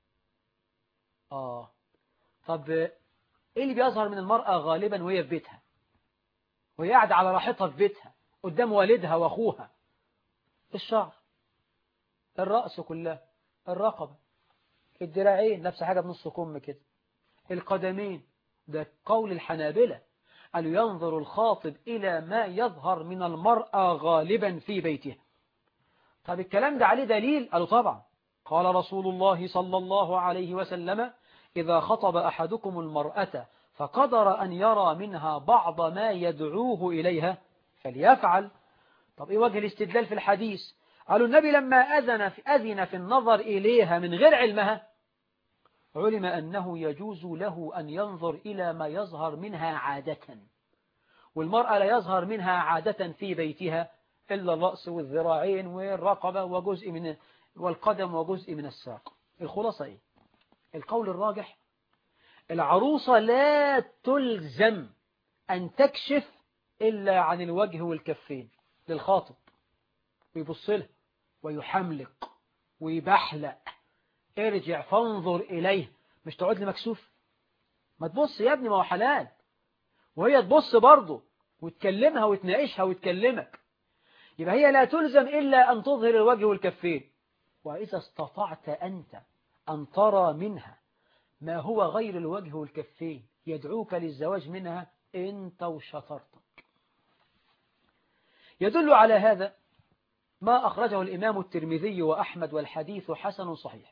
آه طب إيه اللي بيظهر من المرأة غالبا وهي في بيتها وهي قاعدة على راحتها في بيتها قدام والدها وأخوها الشعر الرأس كلها الرقبة الدراعين نفس حاجة بنص كم كده القدمين ده قول الحنابلة قالوا ينظر الخاطب إلى ما يظهر من المرأة غالبا في بيتها طب الكلام ده عليه دليل قالوا طبعا قال رسول الله صلى الله عليه وسلم إذا خطب أحدكم المرأة فقدر أن يرى منها بعض ما يدعوه إليها فليفعل طب إيه وجه الاستدلال في الحديث قالوا النبي لما أذن في, أذن في النظر إليها من غير علمها علم أنه يجوز له أن ينظر إلى ما يظهر منها عادة والمرأة لا يظهر منها عادة في بيتها إلا الرأس والذراعين والرقبة وجزء من والقدم وجزء من الساق الخلاصة إيه القول الراجح العروسة لا تلزم أن تكشف إلا عن الوجه والكفين للخاطب ويبص لها ويحملق ويبحلق ارجع فانظر إليه مش تقعد لي مكسوف ما تبص يا ابني ما هو حلال وهي تبص برضه وتكلمها وتناقشها وتكلمك يبقى هي لا تلزم إلا أن تظهر الوجه والكفين وإذا استطعت أنت أن ترى منها ما هو غير الوجه والكفين يدعوك للزواج منها أنت وشطرتك يدل على هذا ما أخرجه الإمام الترمذي وأحمد والحديث حسن صحيح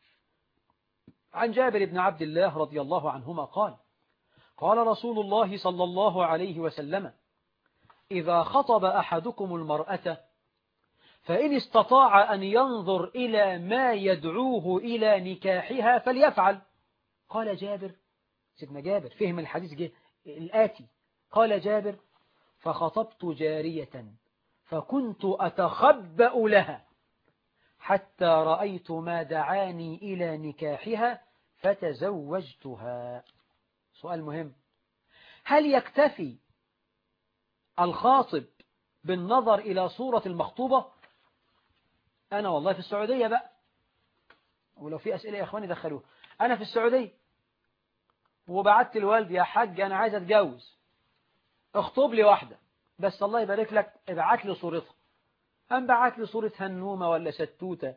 عن جابر بن عبد الله رضي الله عنهما قال قال رسول الله صلى الله عليه وسلم إذا خطب أحدكم المرأة فإن استطاع أن ينظر إلى ما يدعوه إلى نكاحها فليفعل قال جابر سيدنا جابر فهم الحديث جه الآتي قال جابر فخطبت جارية فكنت أتخبأ لها حتى رأيت ما دعاني إلى نكاحها فتزوجتها سؤال مهم هل يكتفي الخاطب بالنظر إلى صورة المخطوبة أنا والله في السعودية بقى ولو في أسئلة يا أخواني دخلوه أنا في السعودية وبعت لوالدي يا حاج أنا عايز أتجوز اخطب لي واحدة بس الله يبارك لك ابعت لي صورتها أم بعت لي صورة هنومة ولا ستوتة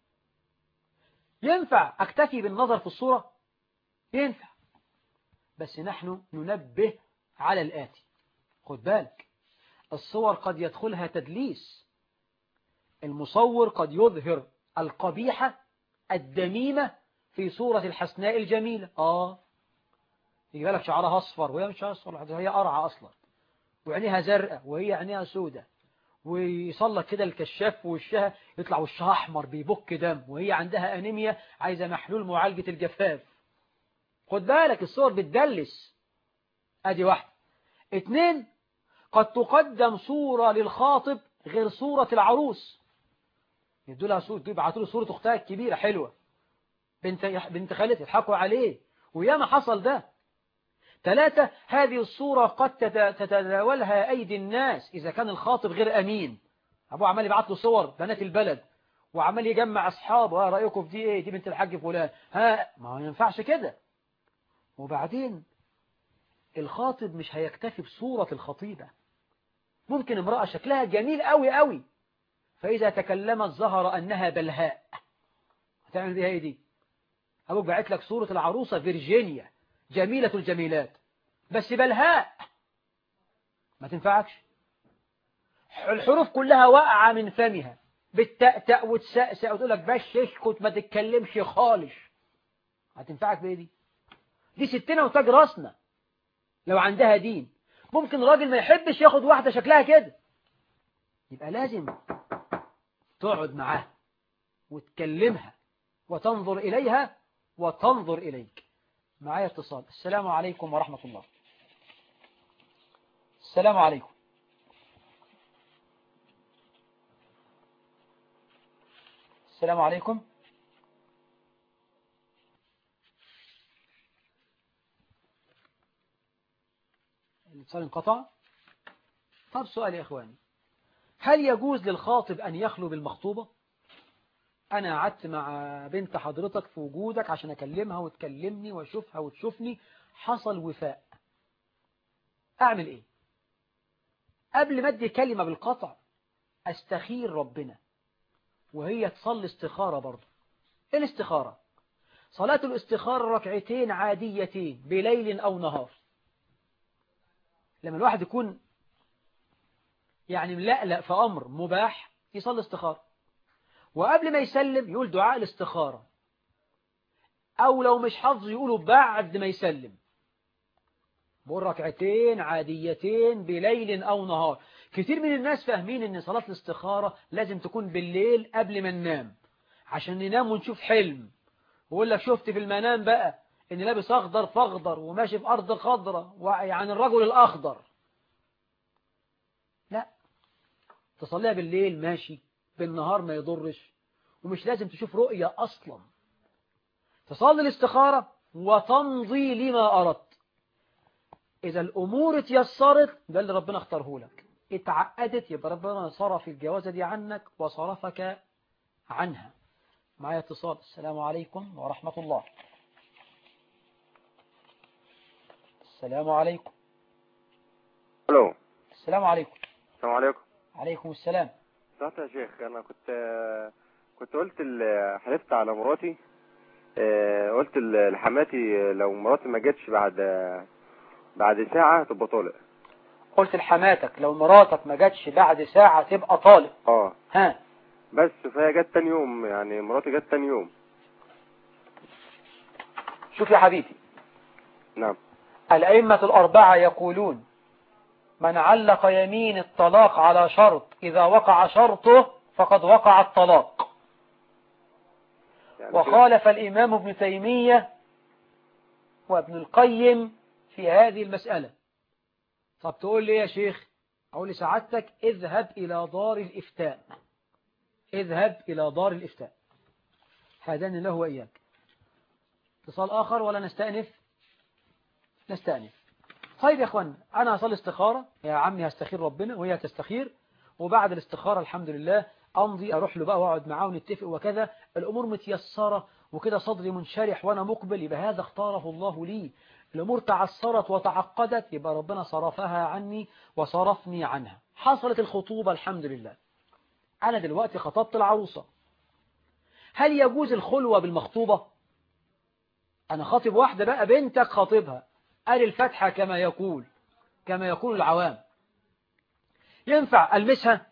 ينفع أكتفي بالنظر في الصورة ينفع بس نحن ننبه على الآتي خد بالك الصور قد يدخلها تدليس المصور قد يظهر القبيحة الدميمة في صورة الحسناء الجميلة آه يجي لك شعرها أصفر وهي مش أصفر هي قرعة أصلا وعينيها زرقاء وهي عينيها سودة ويصلك كده الكشاف في وشها يطلع وشها أحمر بيبك دم وهي عندها أنيميا عايزة محلول معالجة الجفاف خد بالك الصور بتدلس ادي واحدة اتنين قد تقدم صورة للخاطب غير صورة العروس يدوا لها صورة يبعتوا له صورة اختها الكبيرة حلوة بنت بنت خالتها يضحكوا عليه وياما حصل ده ثلاثة هذه الصورة قد تتداولها أيدي الناس إذا كان الخاطب غير أمين أبوه عمال يبعت له صور بنات البلد وعمال يجمع أصحابه ها رأيكم في دي إيه دي بنت الحاج فلان ها ما ينفعش كده وبعدين الخاطب مش هيكتفي بصورة الخطيبة ممكن امرأة شكلها جميل قوي قوي فإذا تكلمت ظهر أنها بلهاء هتعمل بيها ايه دي أبوك بعت لك صورة العروسة فيرجينيا جميلة الجميلات بس بلهاء ما تنفعكش الحروف كلها واقعة من فمها بتأتأ وتسأسأ وتقول لك بس اسكت ما تتكلمش خالص هتنفعك بايه دي دي ستنا وتاج راسنا لو عندها دين ممكن راجل ما يحبش ياخد واحدة شكلها كده يبقى لازم تقعد معاها وتكلمها وتنظر إليها وتنظر إليك معايا اتصال السلام عليكم ورحمة الله السلام عليكم السلام عليكم الاتصال انقطع طب سؤال يا إخواني هل يجوز للخاطب أن يخلو بالمخطوبة أنا قعدت مع بنت حضرتك في وجودك عشان أكلمها وتكلمني وأشوفها وتشوفني حصل وفاء أعمل إيه قبل ما أدي كلمة بالقطع أستخير ربنا وهي تصلي استخارة برضه إيه الاستخارة صلاة الاستخارة ركعتين عاديتين بليل أو نهار لما الواحد يكون يعني ملألأ في أمر مباح يصلي استخارة وقبل ما يسلم يقول دعاء الاستخارة أو لو مش حافظ يقوله بعد ما يسلم بقول ركعتين عاديتين بليل أو نهار كتير من الناس فاهمين ان صلاة الاستخارة لازم تكون بالليل قبل ما ننام عشان ننام ونشوف حلم ويقول لك شفت في المنام بقى ان لابس اخضر فاخضر وماشي في ارض خضرة يعني الرجل الاخضر لا تصليها بالليل ماشي بالنهار ما يضرش ومش لازم تشوف رؤية اصلا تصلي الاستخارة وتمضي لما اردت اذا الامور اتيسرت ده اللي ربنا اختاره لك اتعقدت يبقى ربنا صرف الجوازة دي عنك وصرفك عنها معايا اتصال السلام عليكم ورحمة الله السلام عليكم الو السلام عليكم السلام عليكم عليكم السلام سمعت يا شيخ انا كنت كنت قلت ال- حلفت على مراتي آه، قلت ل- لحماتي لو مراتي ما جاتش بعد بعد ساعة تبقى طالق قلت لحماتك لو مراتك ما جاتش بعد ساعة تبقى طالق اه ها بس فهي جت تاني يوم يعني مراتي جت تاني يوم شوف يا حبيبي نعم الأئمة الأربعة يقولون من علق يمين الطلاق على شرط إذا وقع شرطه فقد وقع الطلاق يعني وخالف الإمام ابن تيمية وابن القيم في هذه المسألة طب تقول لي يا شيخ أقول لسعادتك اذهب إلى دار الإفتاء اذهب إلى دار الإفتاء هذان له وإياك اتصال آخر ولا نستأنف نستأنف طيب يا أخوان أنا هصلي استخارة يا عمي هستخير ربنا وهي تستخير وبعد الاستخارة الحمد لله أمضي أروح له بقى وأقعد معاه ونتفق وكذا الأمور متيسرة وكده صدري منشرح وأنا مقبل يبقى هذا اختاره الله لي الأمور تعثرت وتعقدت يبقى ربنا صرفها عني وصرفني عنها حصلت الخطوبة الحمد لله أنا دلوقتي خطبت العروسة هل يجوز الخلوة بالمخطوبة أنا خاطب واحدة بقى بنتك خاطبها قال الفتحة كما يقول كما يقول العوام ينفع ألمسها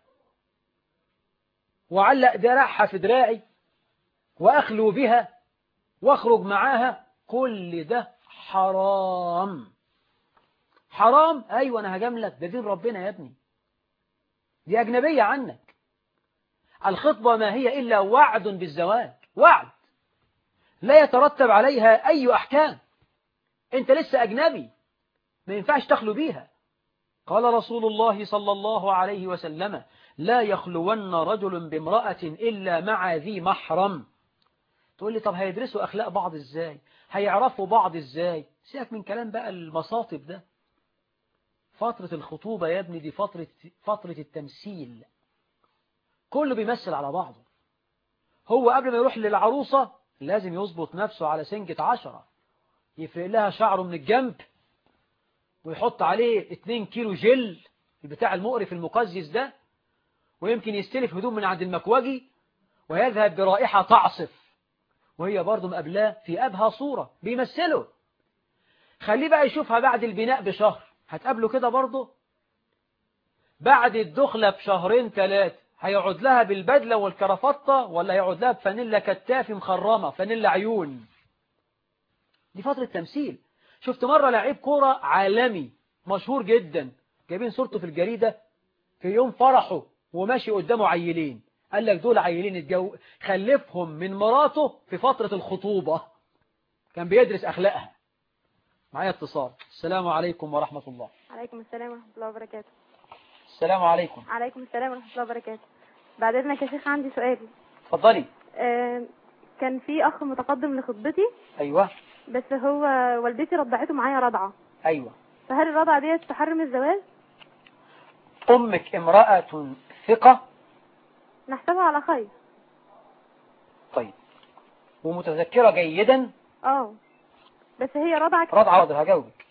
وعلق درعها في دراعي وأخلو بها واخرج معاها كل ده حرام حرام أيوة أنا هجاملك ده دين ربنا يا ابني دي أجنبية عنك الخطبة ما هي إلا وعد بالزواج وعد لا يترتب عليها أي أحكام أنت لسه أجنبي ما ينفعش تخلو بيها قال رسول الله صلى الله عليه وسلم لا يخلون رجل بامرأة إلا مع ذي محرم تقول لي طب هيدرسوا أخلاق بعض إزاي هيعرفوا بعض إزاي سيبك من كلام بقى المصاطب ده فترة الخطوبة يا ابني دي فترة, فترة التمثيل كله بيمثل على بعضه هو قبل ما يروح للعروسة لازم يظبط نفسه على سنجة عشرة يفرق لها شعره من الجنب ويحط عليه 2 كيلو جل بتاع المقرف المقزز ده ويمكن يستلف هدوم من عند المكوجي ويذهب برائحة تعصف وهي برضه مقابلاه في أبهى صورة بيمثله خليه بقى يشوفها بعد البناء بشهر هتقابله كده برضه بعد الدخلة بشهرين ثلاثة هيقعد لها بالبدلة والكرافطة ولا هيقعد لها بفانيلا كتاف مخرمة فانيلا عيون دي فترة تمثيل شفت مرة لعيب كورة عالمي مشهور جدا جايبين صورته في الجريدة في يوم فرحه وماشي قدامه عيلين قال لك دول عيلين اتجو خلفهم من مراته في فترة الخطوبة كان بيدرس أخلاقها معايا اتصال السلام عليكم ورحمة الله عليكم السلام ورحمة الله وبركاته السلام عليكم عليكم السلام ورحمة الله وبركاته بعد إذنك يا شيخ عندي سؤال اتفضلي آه كان في أخ متقدم لخطبتي أيوة بس هو والدتي رضعته معايا رضعة أيوة فهل الرضعة ديت تحرم الزواج؟ أمك امرأة ثقة نحسبها على خير طيب ومتذكرة جيدا اه بس هي رضعة رضعة حاضر هجاوبك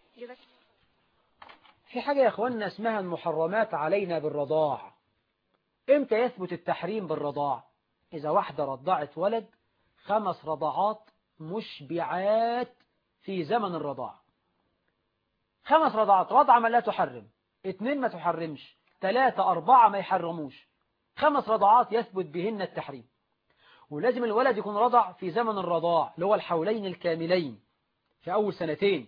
في حاجة يا اخواننا اسمها المحرمات علينا بالرضاع امتى يثبت التحريم بالرضاع اذا واحدة رضعت ولد خمس رضعات مشبعات في زمن الرضاع خمس رضعات رضعة ما لا تحرم اتنين ما تحرمش ثلاثة أربعة ما يحرموش خمس رضعات يثبت بهن التحريم ولازم الولد يكون رضع في زمن الرضاع اللي هو الحولين الكاملين في أول سنتين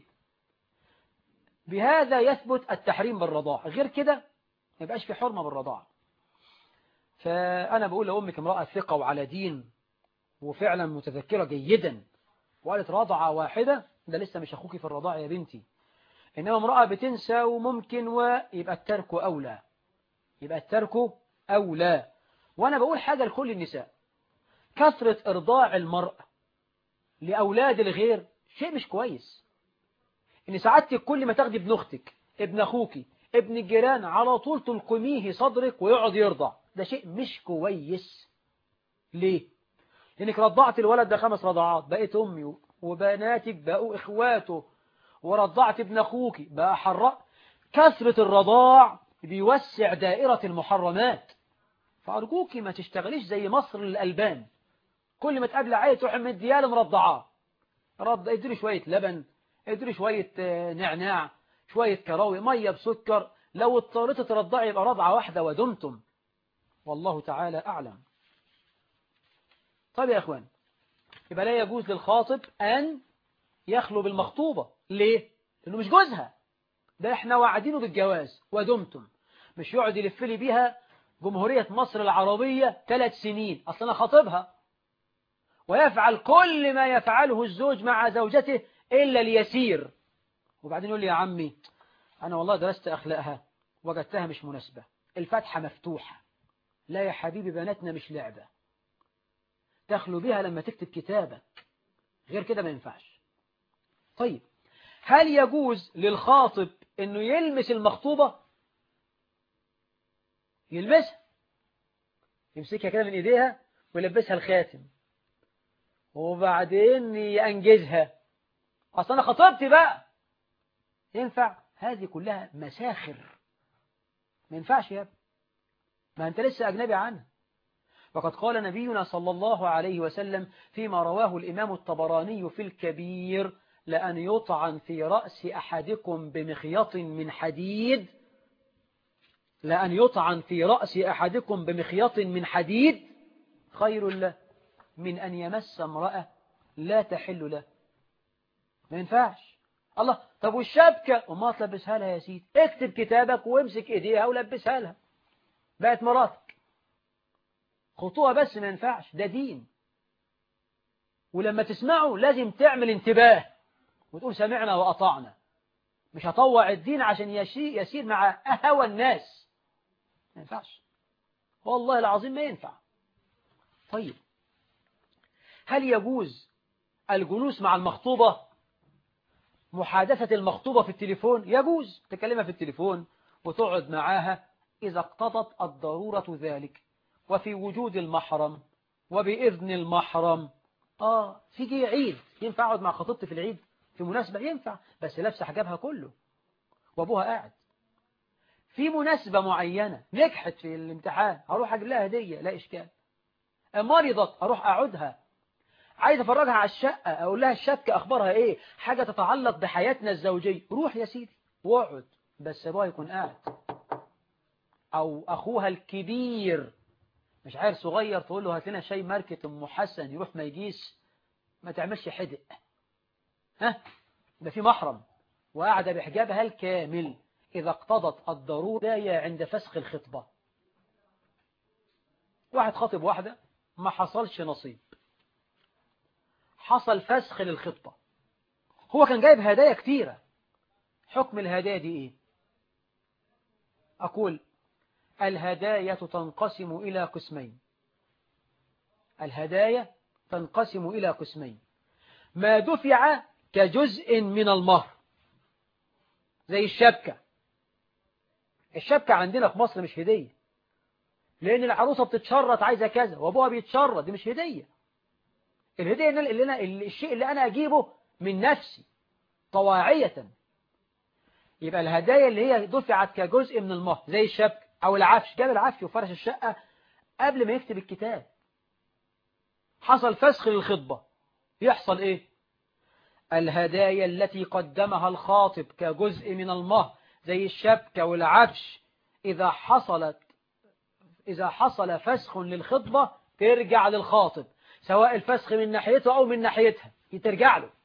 بهذا يثبت التحريم بالرضاع غير كده ما يبقاش في حرمة بالرضاع فأنا بقول لأمك امرأة ثقة وعلى دين وفعلا متذكرة جيدا وقالت رضعة واحدة ده لسه مش أخوك في الرضاع يا بنتي إنما امرأة بتنسى وممكن ويبقى الترك أولى يبقى الترك أولى وأنا بقول حاجة لكل النساء كثرة إرضاع المرأة لأولاد الغير شيء مش كويس إن سعادتك كل ما تاخدي ابن أختك ابن أخوك ابن الجيران على طول تلقميه صدرك ويقعد يرضع ده شيء مش كويس ليه؟ لأنك رضعت الولد ده خمس رضعات بقيت أمي وبناتك بقوا إخواته ورضعت ابن أخوك بقى حراء كثرة الرضاع بيوسع دائرة المحرمات فأرجوك ما تشتغليش زي مصر للألبان كل ما تقابل عيل تروح مدياله مرضعاه رض ادري شوية لبن ادري شوية نعناع شوية كراوي مية بسكر لو اضطريت ترضعي يبقى رضعة واحدة ودمتم والله تعالى أعلم طيب يا أخوان يبقى لا يجوز للخاطب أن يخلو بالمخطوبة ليه؟ لأنه مش جوزها ده احنا وعدينه بالجواز ودمتم مش يقعد يلف لي بيها جمهورية مصر العربية ثلاث سنين أصلا أنا خاطبها ويفعل كل ما يفعله الزوج مع زوجته إلا اليسير وبعدين يقول لي يا عمي أنا والله درست أخلاقها وجدتها مش مناسبة الفتحة مفتوحة لا يا حبيبي بناتنا مش لعبة تخلو بها لما تكتب كتابك غير كده ما ينفعش طيب هل يجوز للخاطب انه يلمس المخطوبة يلمسها يمسكها كده من ايديها ويلبسها الخاتم وبعدين ينجزها أصل أنا خطبتي بقى ينفع هذه كلها مساخر ما ينفعش يا ابني ما أنت لسه أجنبي عنها وقد قال نبينا صلى الله عليه وسلم فيما رواه الإمام الطبراني في الكبير لأن يطعن في رأس أحدكم بمخيط من حديد لأن يطعن في رأس أحدكم بمخيط من حديد خير له من أن يمس امرأة لا تحل له ما ينفعش الله طب والشبكة وما تلبسها لها يا سيدي اكتب كتابك وامسك ايديها ولبسها لها بقت مراتك خطوها بس ما ينفعش ده دين ولما تسمعه لازم تعمل انتباه وتقول سمعنا وأطعنا مش هطوع الدين عشان يسير مع أهوى الناس ما ينفعش والله العظيم ما ينفع طيب هل يجوز الجلوس مع المخطوبة محادثة المخطوبة في التليفون يجوز تكلمها في التليفون وتقعد معاها إذا اقتضت الضرورة ذلك وفي وجود المحرم وبإذن المحرم آه في عيد ينفع أقعد مع خطيبتي في العيد في مناسبة ينفع بس لابسه حجابها كله وأبوها قاعد في مناسبة معينة نجحت في الامتحان أروح أجيب لها هدية لا إشكال مرضت أروح أعودها عايز أفرجها على الشقة أقول لها الشبكة أخبارها إيه حاجة تتعلق بحياتنا الزوجية روح يا سيدي واقعد بس أبوها يكون قاعد أو أخوها الكبير مش عارف صغير تقول له هات لنا شاي ماركة أم حسن يروح ما يجيش ما تعملش حدق ها ده في محرم وقاعدة بحجابها الكامل إذا اقتضت الضرورة عند فسخ الخطبة واحد خاطب واحدة ما حصلش نصيب حصل فسخ للخطبة هو كان جايب هدايا كتيرة حكم الهدايا دي ايه أقول الهدايا تنقسم إلى قسمين الهدايا تنقسم إلى قسمين ما دفع كجزء من المهر زي الشبكة الشبكة عندنا في مصر مش هدية لأن العروسة بتتشرط عايزة كذا وأبوها بيتشرط دي مش هدية الهدية اللي أنا الشيء اللي أنا أجيبه من نفسي طواعية يبقى الهدايا اللي هي دفعت كجزء من المهر زي الشبكة أو العفش جاب العفش وفرش الشقة قبل ما يكتب الكتاب حصل فسخ للخطبة يحصل إيه الهدايا التي قدمها الخاطب كجزء من المهر زي الشبكة والعفش إذا حصلت إذا حصل فسخ للخطبة ترجع للخاطب سواء الفسخ من ناحيته أو من ناحيتها ترجع له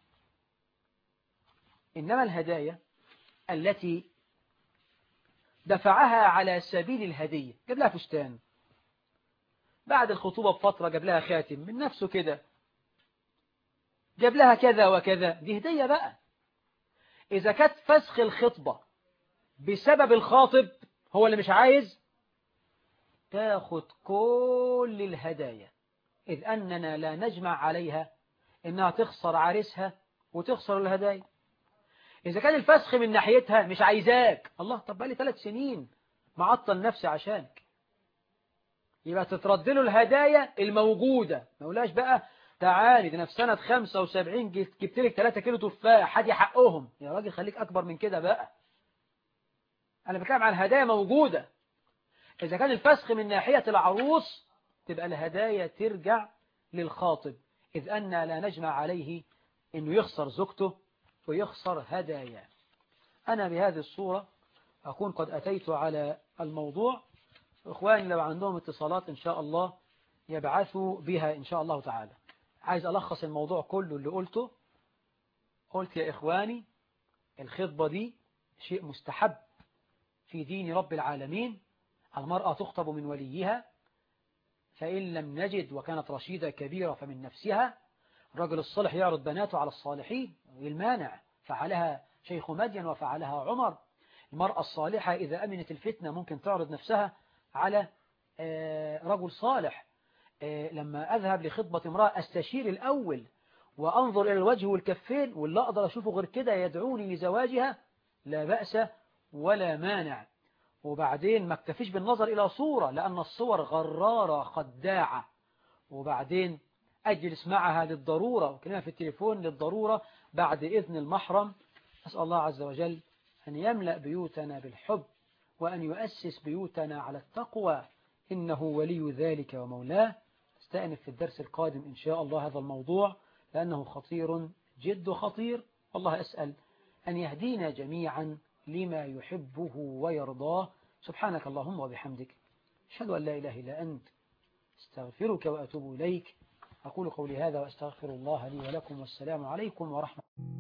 إنما الهدايا التي دفعها على سبيل الهدية جاب لها فستان بعد الخطوبة بفترة جاب لها خاتم من نفسه كده جاب لها كذا وكذا دي هدية بقى إذا كانت فسخ الخطبة بسبب الخاطب هو اللي مش عايز تاخد كل الهدايا إذ أننا لا نجمع عليها إنها تخسر عريسها وتخسر الهدايا إذا كان الفسخ من ناحيتها مش عايزاك الله طب بقالي ثلاث سنين معطل نفسي عشانك يبقى تترد له الهدايا الموجودة ما قولاش بقى تعالي ده انا في سنة 75 جبت لك 3 كيلو تفاح حدي حقهم يا راجل خليك أكبر من كده بقى أنا بتكلم عن هدايا موجودة إذا كان الفسخ من ناحية العروس تبقى الهدايا ترجع للخاطب إذ أن لا نجمع عليه أنه يخسر زوجته ويخسر هدايا أنا بهذه الصورة أكون قد أتيت على الموضوع إخواني لو عندهم اتصالات إن شاء الله يبعثوا بها إن شاء الله تعالى عايز ألخص الموضوع كله اللي قلته قلت يا إخواني الخطبة دي شيء مستحب في دين رب العالمين المرأة تخطب من وليها فإن لم نجد وكانت رشيدة كبيرة فمن نفسها الرجل الصالح يعرض بناته على الصالحين المانع فعلها شيخ مدين وفعلها عمر المرأة الصالحة إذا أمنت الفتنة ممكن تعرض نفسها على رجل صالح لما أذهب لخطبة امرأة أستشير الأول وأنظر إلى الوجه والكفين واللي أقدر أشوفه غير كده يدعوني لزواجها لا بأس ولا مانع وبعدين ما اكتفيش بالنظر إلى صورة لأن الصور غرارة خداعة وبعدين أجلس معها للضرورة وكلمة في التليفون للضرورة بعد إذن المحرم أسأل الله عز وجل أن يملأ بيوتنا بالحب وأن يؤسس بيوتنا على التقوى إنه ولي ذلك ومولاه استأنف في الدرس القادم إن شاء الله هذا الموضوع لأنه خطير جد خطير والله أسأل أن يهدينا جميعا لما يحبه ويرضاه سبحانك اللهم وبحمدك أشهد أن لا إله إلا أنت استغفرك وأتوب إليك أقول قولي هذا وأستغفر الله لي ولكم والسلام عليكم ورحمة الله